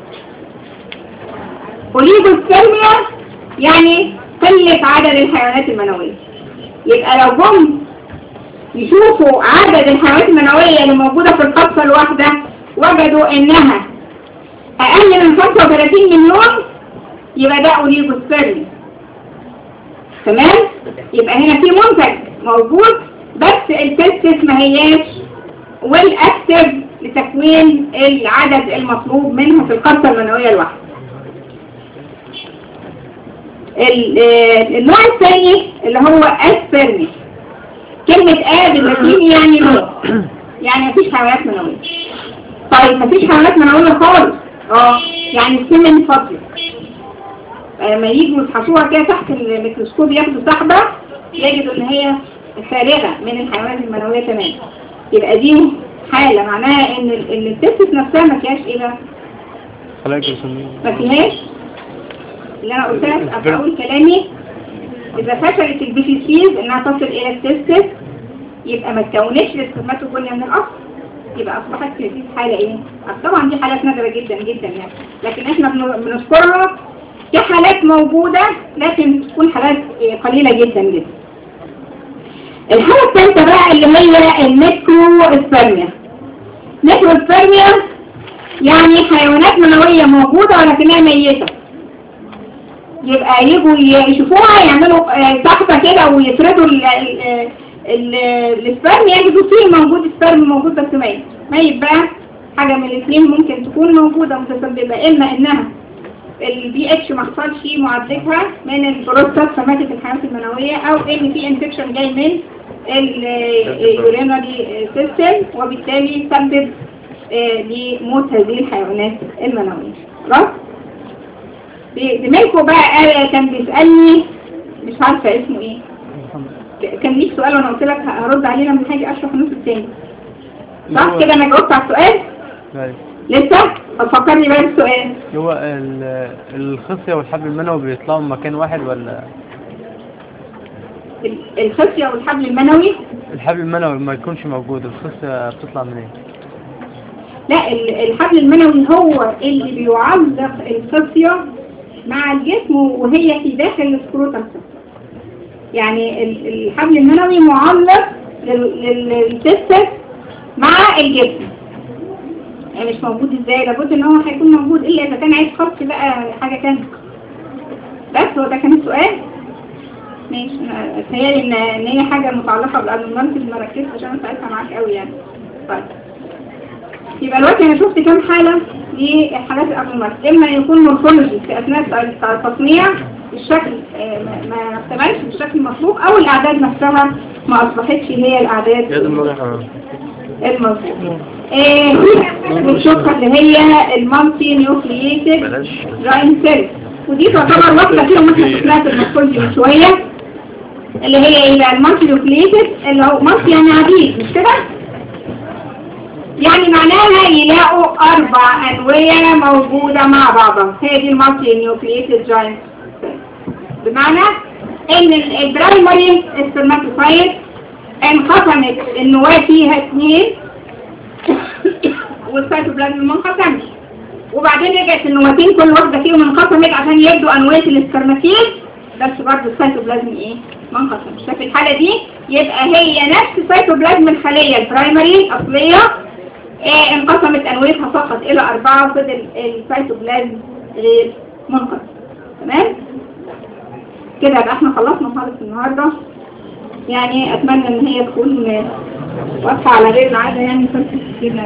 أوليجو السلمية يعني قلة عدد الحيوانات المنوية يبقى لو جم يشوفوا عدد الحيوانات المنوية اللي موجودة في القصة الواحدة وجدوا انها اقل من 35 مليون يبقى ده أوليجو السلمية تمام يبقى هنا في منتج موجود بس التستس ما هياش ويل اكتف لتكوين العدد المطلوب منها في القبضة المنوية الواحدة ال- آه، النوع الثاني اللي هو اسبرمي كلمة آ باللاتيني يعني نوع يعني مفيش حيوانات منوية طيب مفيش حيوانات منوية خالص اه يعني السمن فاضية لما ييجوا يفحصوها كده تحت الميكروسكوب ياخدوا سحبة يجدوا ان هي فارغة من الحيوانات المنوية تماما يبقى دي حالة معناها ان ال- ال- التستس نفسها ما فيهاش ايه بقى خلايا جرثومية ما فيهاش اللي انا قلت لك أبقى اقول كلامي اذا فشلت البيفيسيز انها تصل الى التستس يبقى ما تكونش السكرماتوجونيا من الاصل يبقى اصبحت في هذه الحاله ايه طبعا دي حالات نادره جدا جدا يعني لكن احنا بن- بنذكرها كحالات موجوده لكن تكون حالات إيه، قليله جدا جدا الحاله الثالثه بقى اللي هي الميكرو اسبرميا ميكرو اسبرميا يعني حيوانات منويه موجوده ولكنها ميته يبقى يجوا ي- يشوفوها يعملوا آه، سحبة كده ويفردوا ال- ال- ال- السبرم يجدوا فيه موجود سبرم موجود بس ميت ميت بقى حاجة من الاثنين ممكن تكون موجودة متسببة إما إنها البي اتش ما حصلش معالجتها من البروستات فماتت الحيوانات المنوية أو إن في انفكشن جاي من اليورينري سيستم وبالتالي سبب آه، لموت هذه الحيوانات المنوية خلاص؟ دماغه بقى قال- كان بيسألني مش عارفة اسمه ايه ك- كان ليك سؤال وانا قلت لك هرد عليه لما هاجي اشرح النص التاني صح كده انا جاوبت على السؤال أيوة. لسه طب فكرني بقى بالسؤال هو ال- الخصية والحبل المنوي بيطلعوا من مكان واحد ولا ال- الخصية والحبل المنوي الحبل المنوي ما يكونش موجود الخصية بتطلع منين؟ لا ال- الحبل المنوي هو اللي بيعلق الخصية مع الجسم وهي في داخل السكروتم يعني ال- الحبل المنوي معلق لل- لل- للتستس مع الجسم يعني مش موجود ازاي لابد ان هو هيكون موجود الا اذا كان عايز خط بقى حاجة تانية بس هو ده كان السؤال ماشي انا اتهيألي ان ان هي حاجة متعلقة بالابنورماليتيز ما ركزتش عشان انا ساعتها معاك قوي يعني طيب يبقى دلوقتي انا شفت كام حالة لحالات الابنورماليتيز اما يكون مورفولوجي في اثناء التصنيع الشكل آه، ما- ما اكتملش بالشكل المطلوب او الاعداد نفسها ما اصبحتش هي الاعداد يا ده المرة المظبوط آه، بنشوفها اللي هي المالتي نيوكلييتد بلاش جاين سيل ودي تعتبر واحدة فيهم احنا شفناها في المسكولجي من شوية اللي هي ايه بقى المالتي نيوكلييتد اللي هو مالتي يعني عديد مش كده؟ يعني معناها يلاقوا أربع أنوية موجودة مع بعضها هي دي المالتي نيوكلييتد جاين سيل بمعنى ان ال- البرايمري سpermatocyte انقسمت النواة فيها اثنين والسيتوبلازم ما انقسمش وبعدين رجعت النواتين كل واحدة فيهم انقسمت عشان يبدوا أنواع الاسكرماتين بس برضه السيتوبلازم ايه ما انقسمش ففي الحالة دي يبقى هي نفس سيتوبلازم الخلية البرايمري الأصلية إيه انقسمت أنويتها فقط إلى أربعة وفضل السيتوبلازم غير منقسم تمام كده يبقى احنا خلصنا محاضرة النهاردة يعني أتمنى إن هي تكون واضحة على غير العادة يعني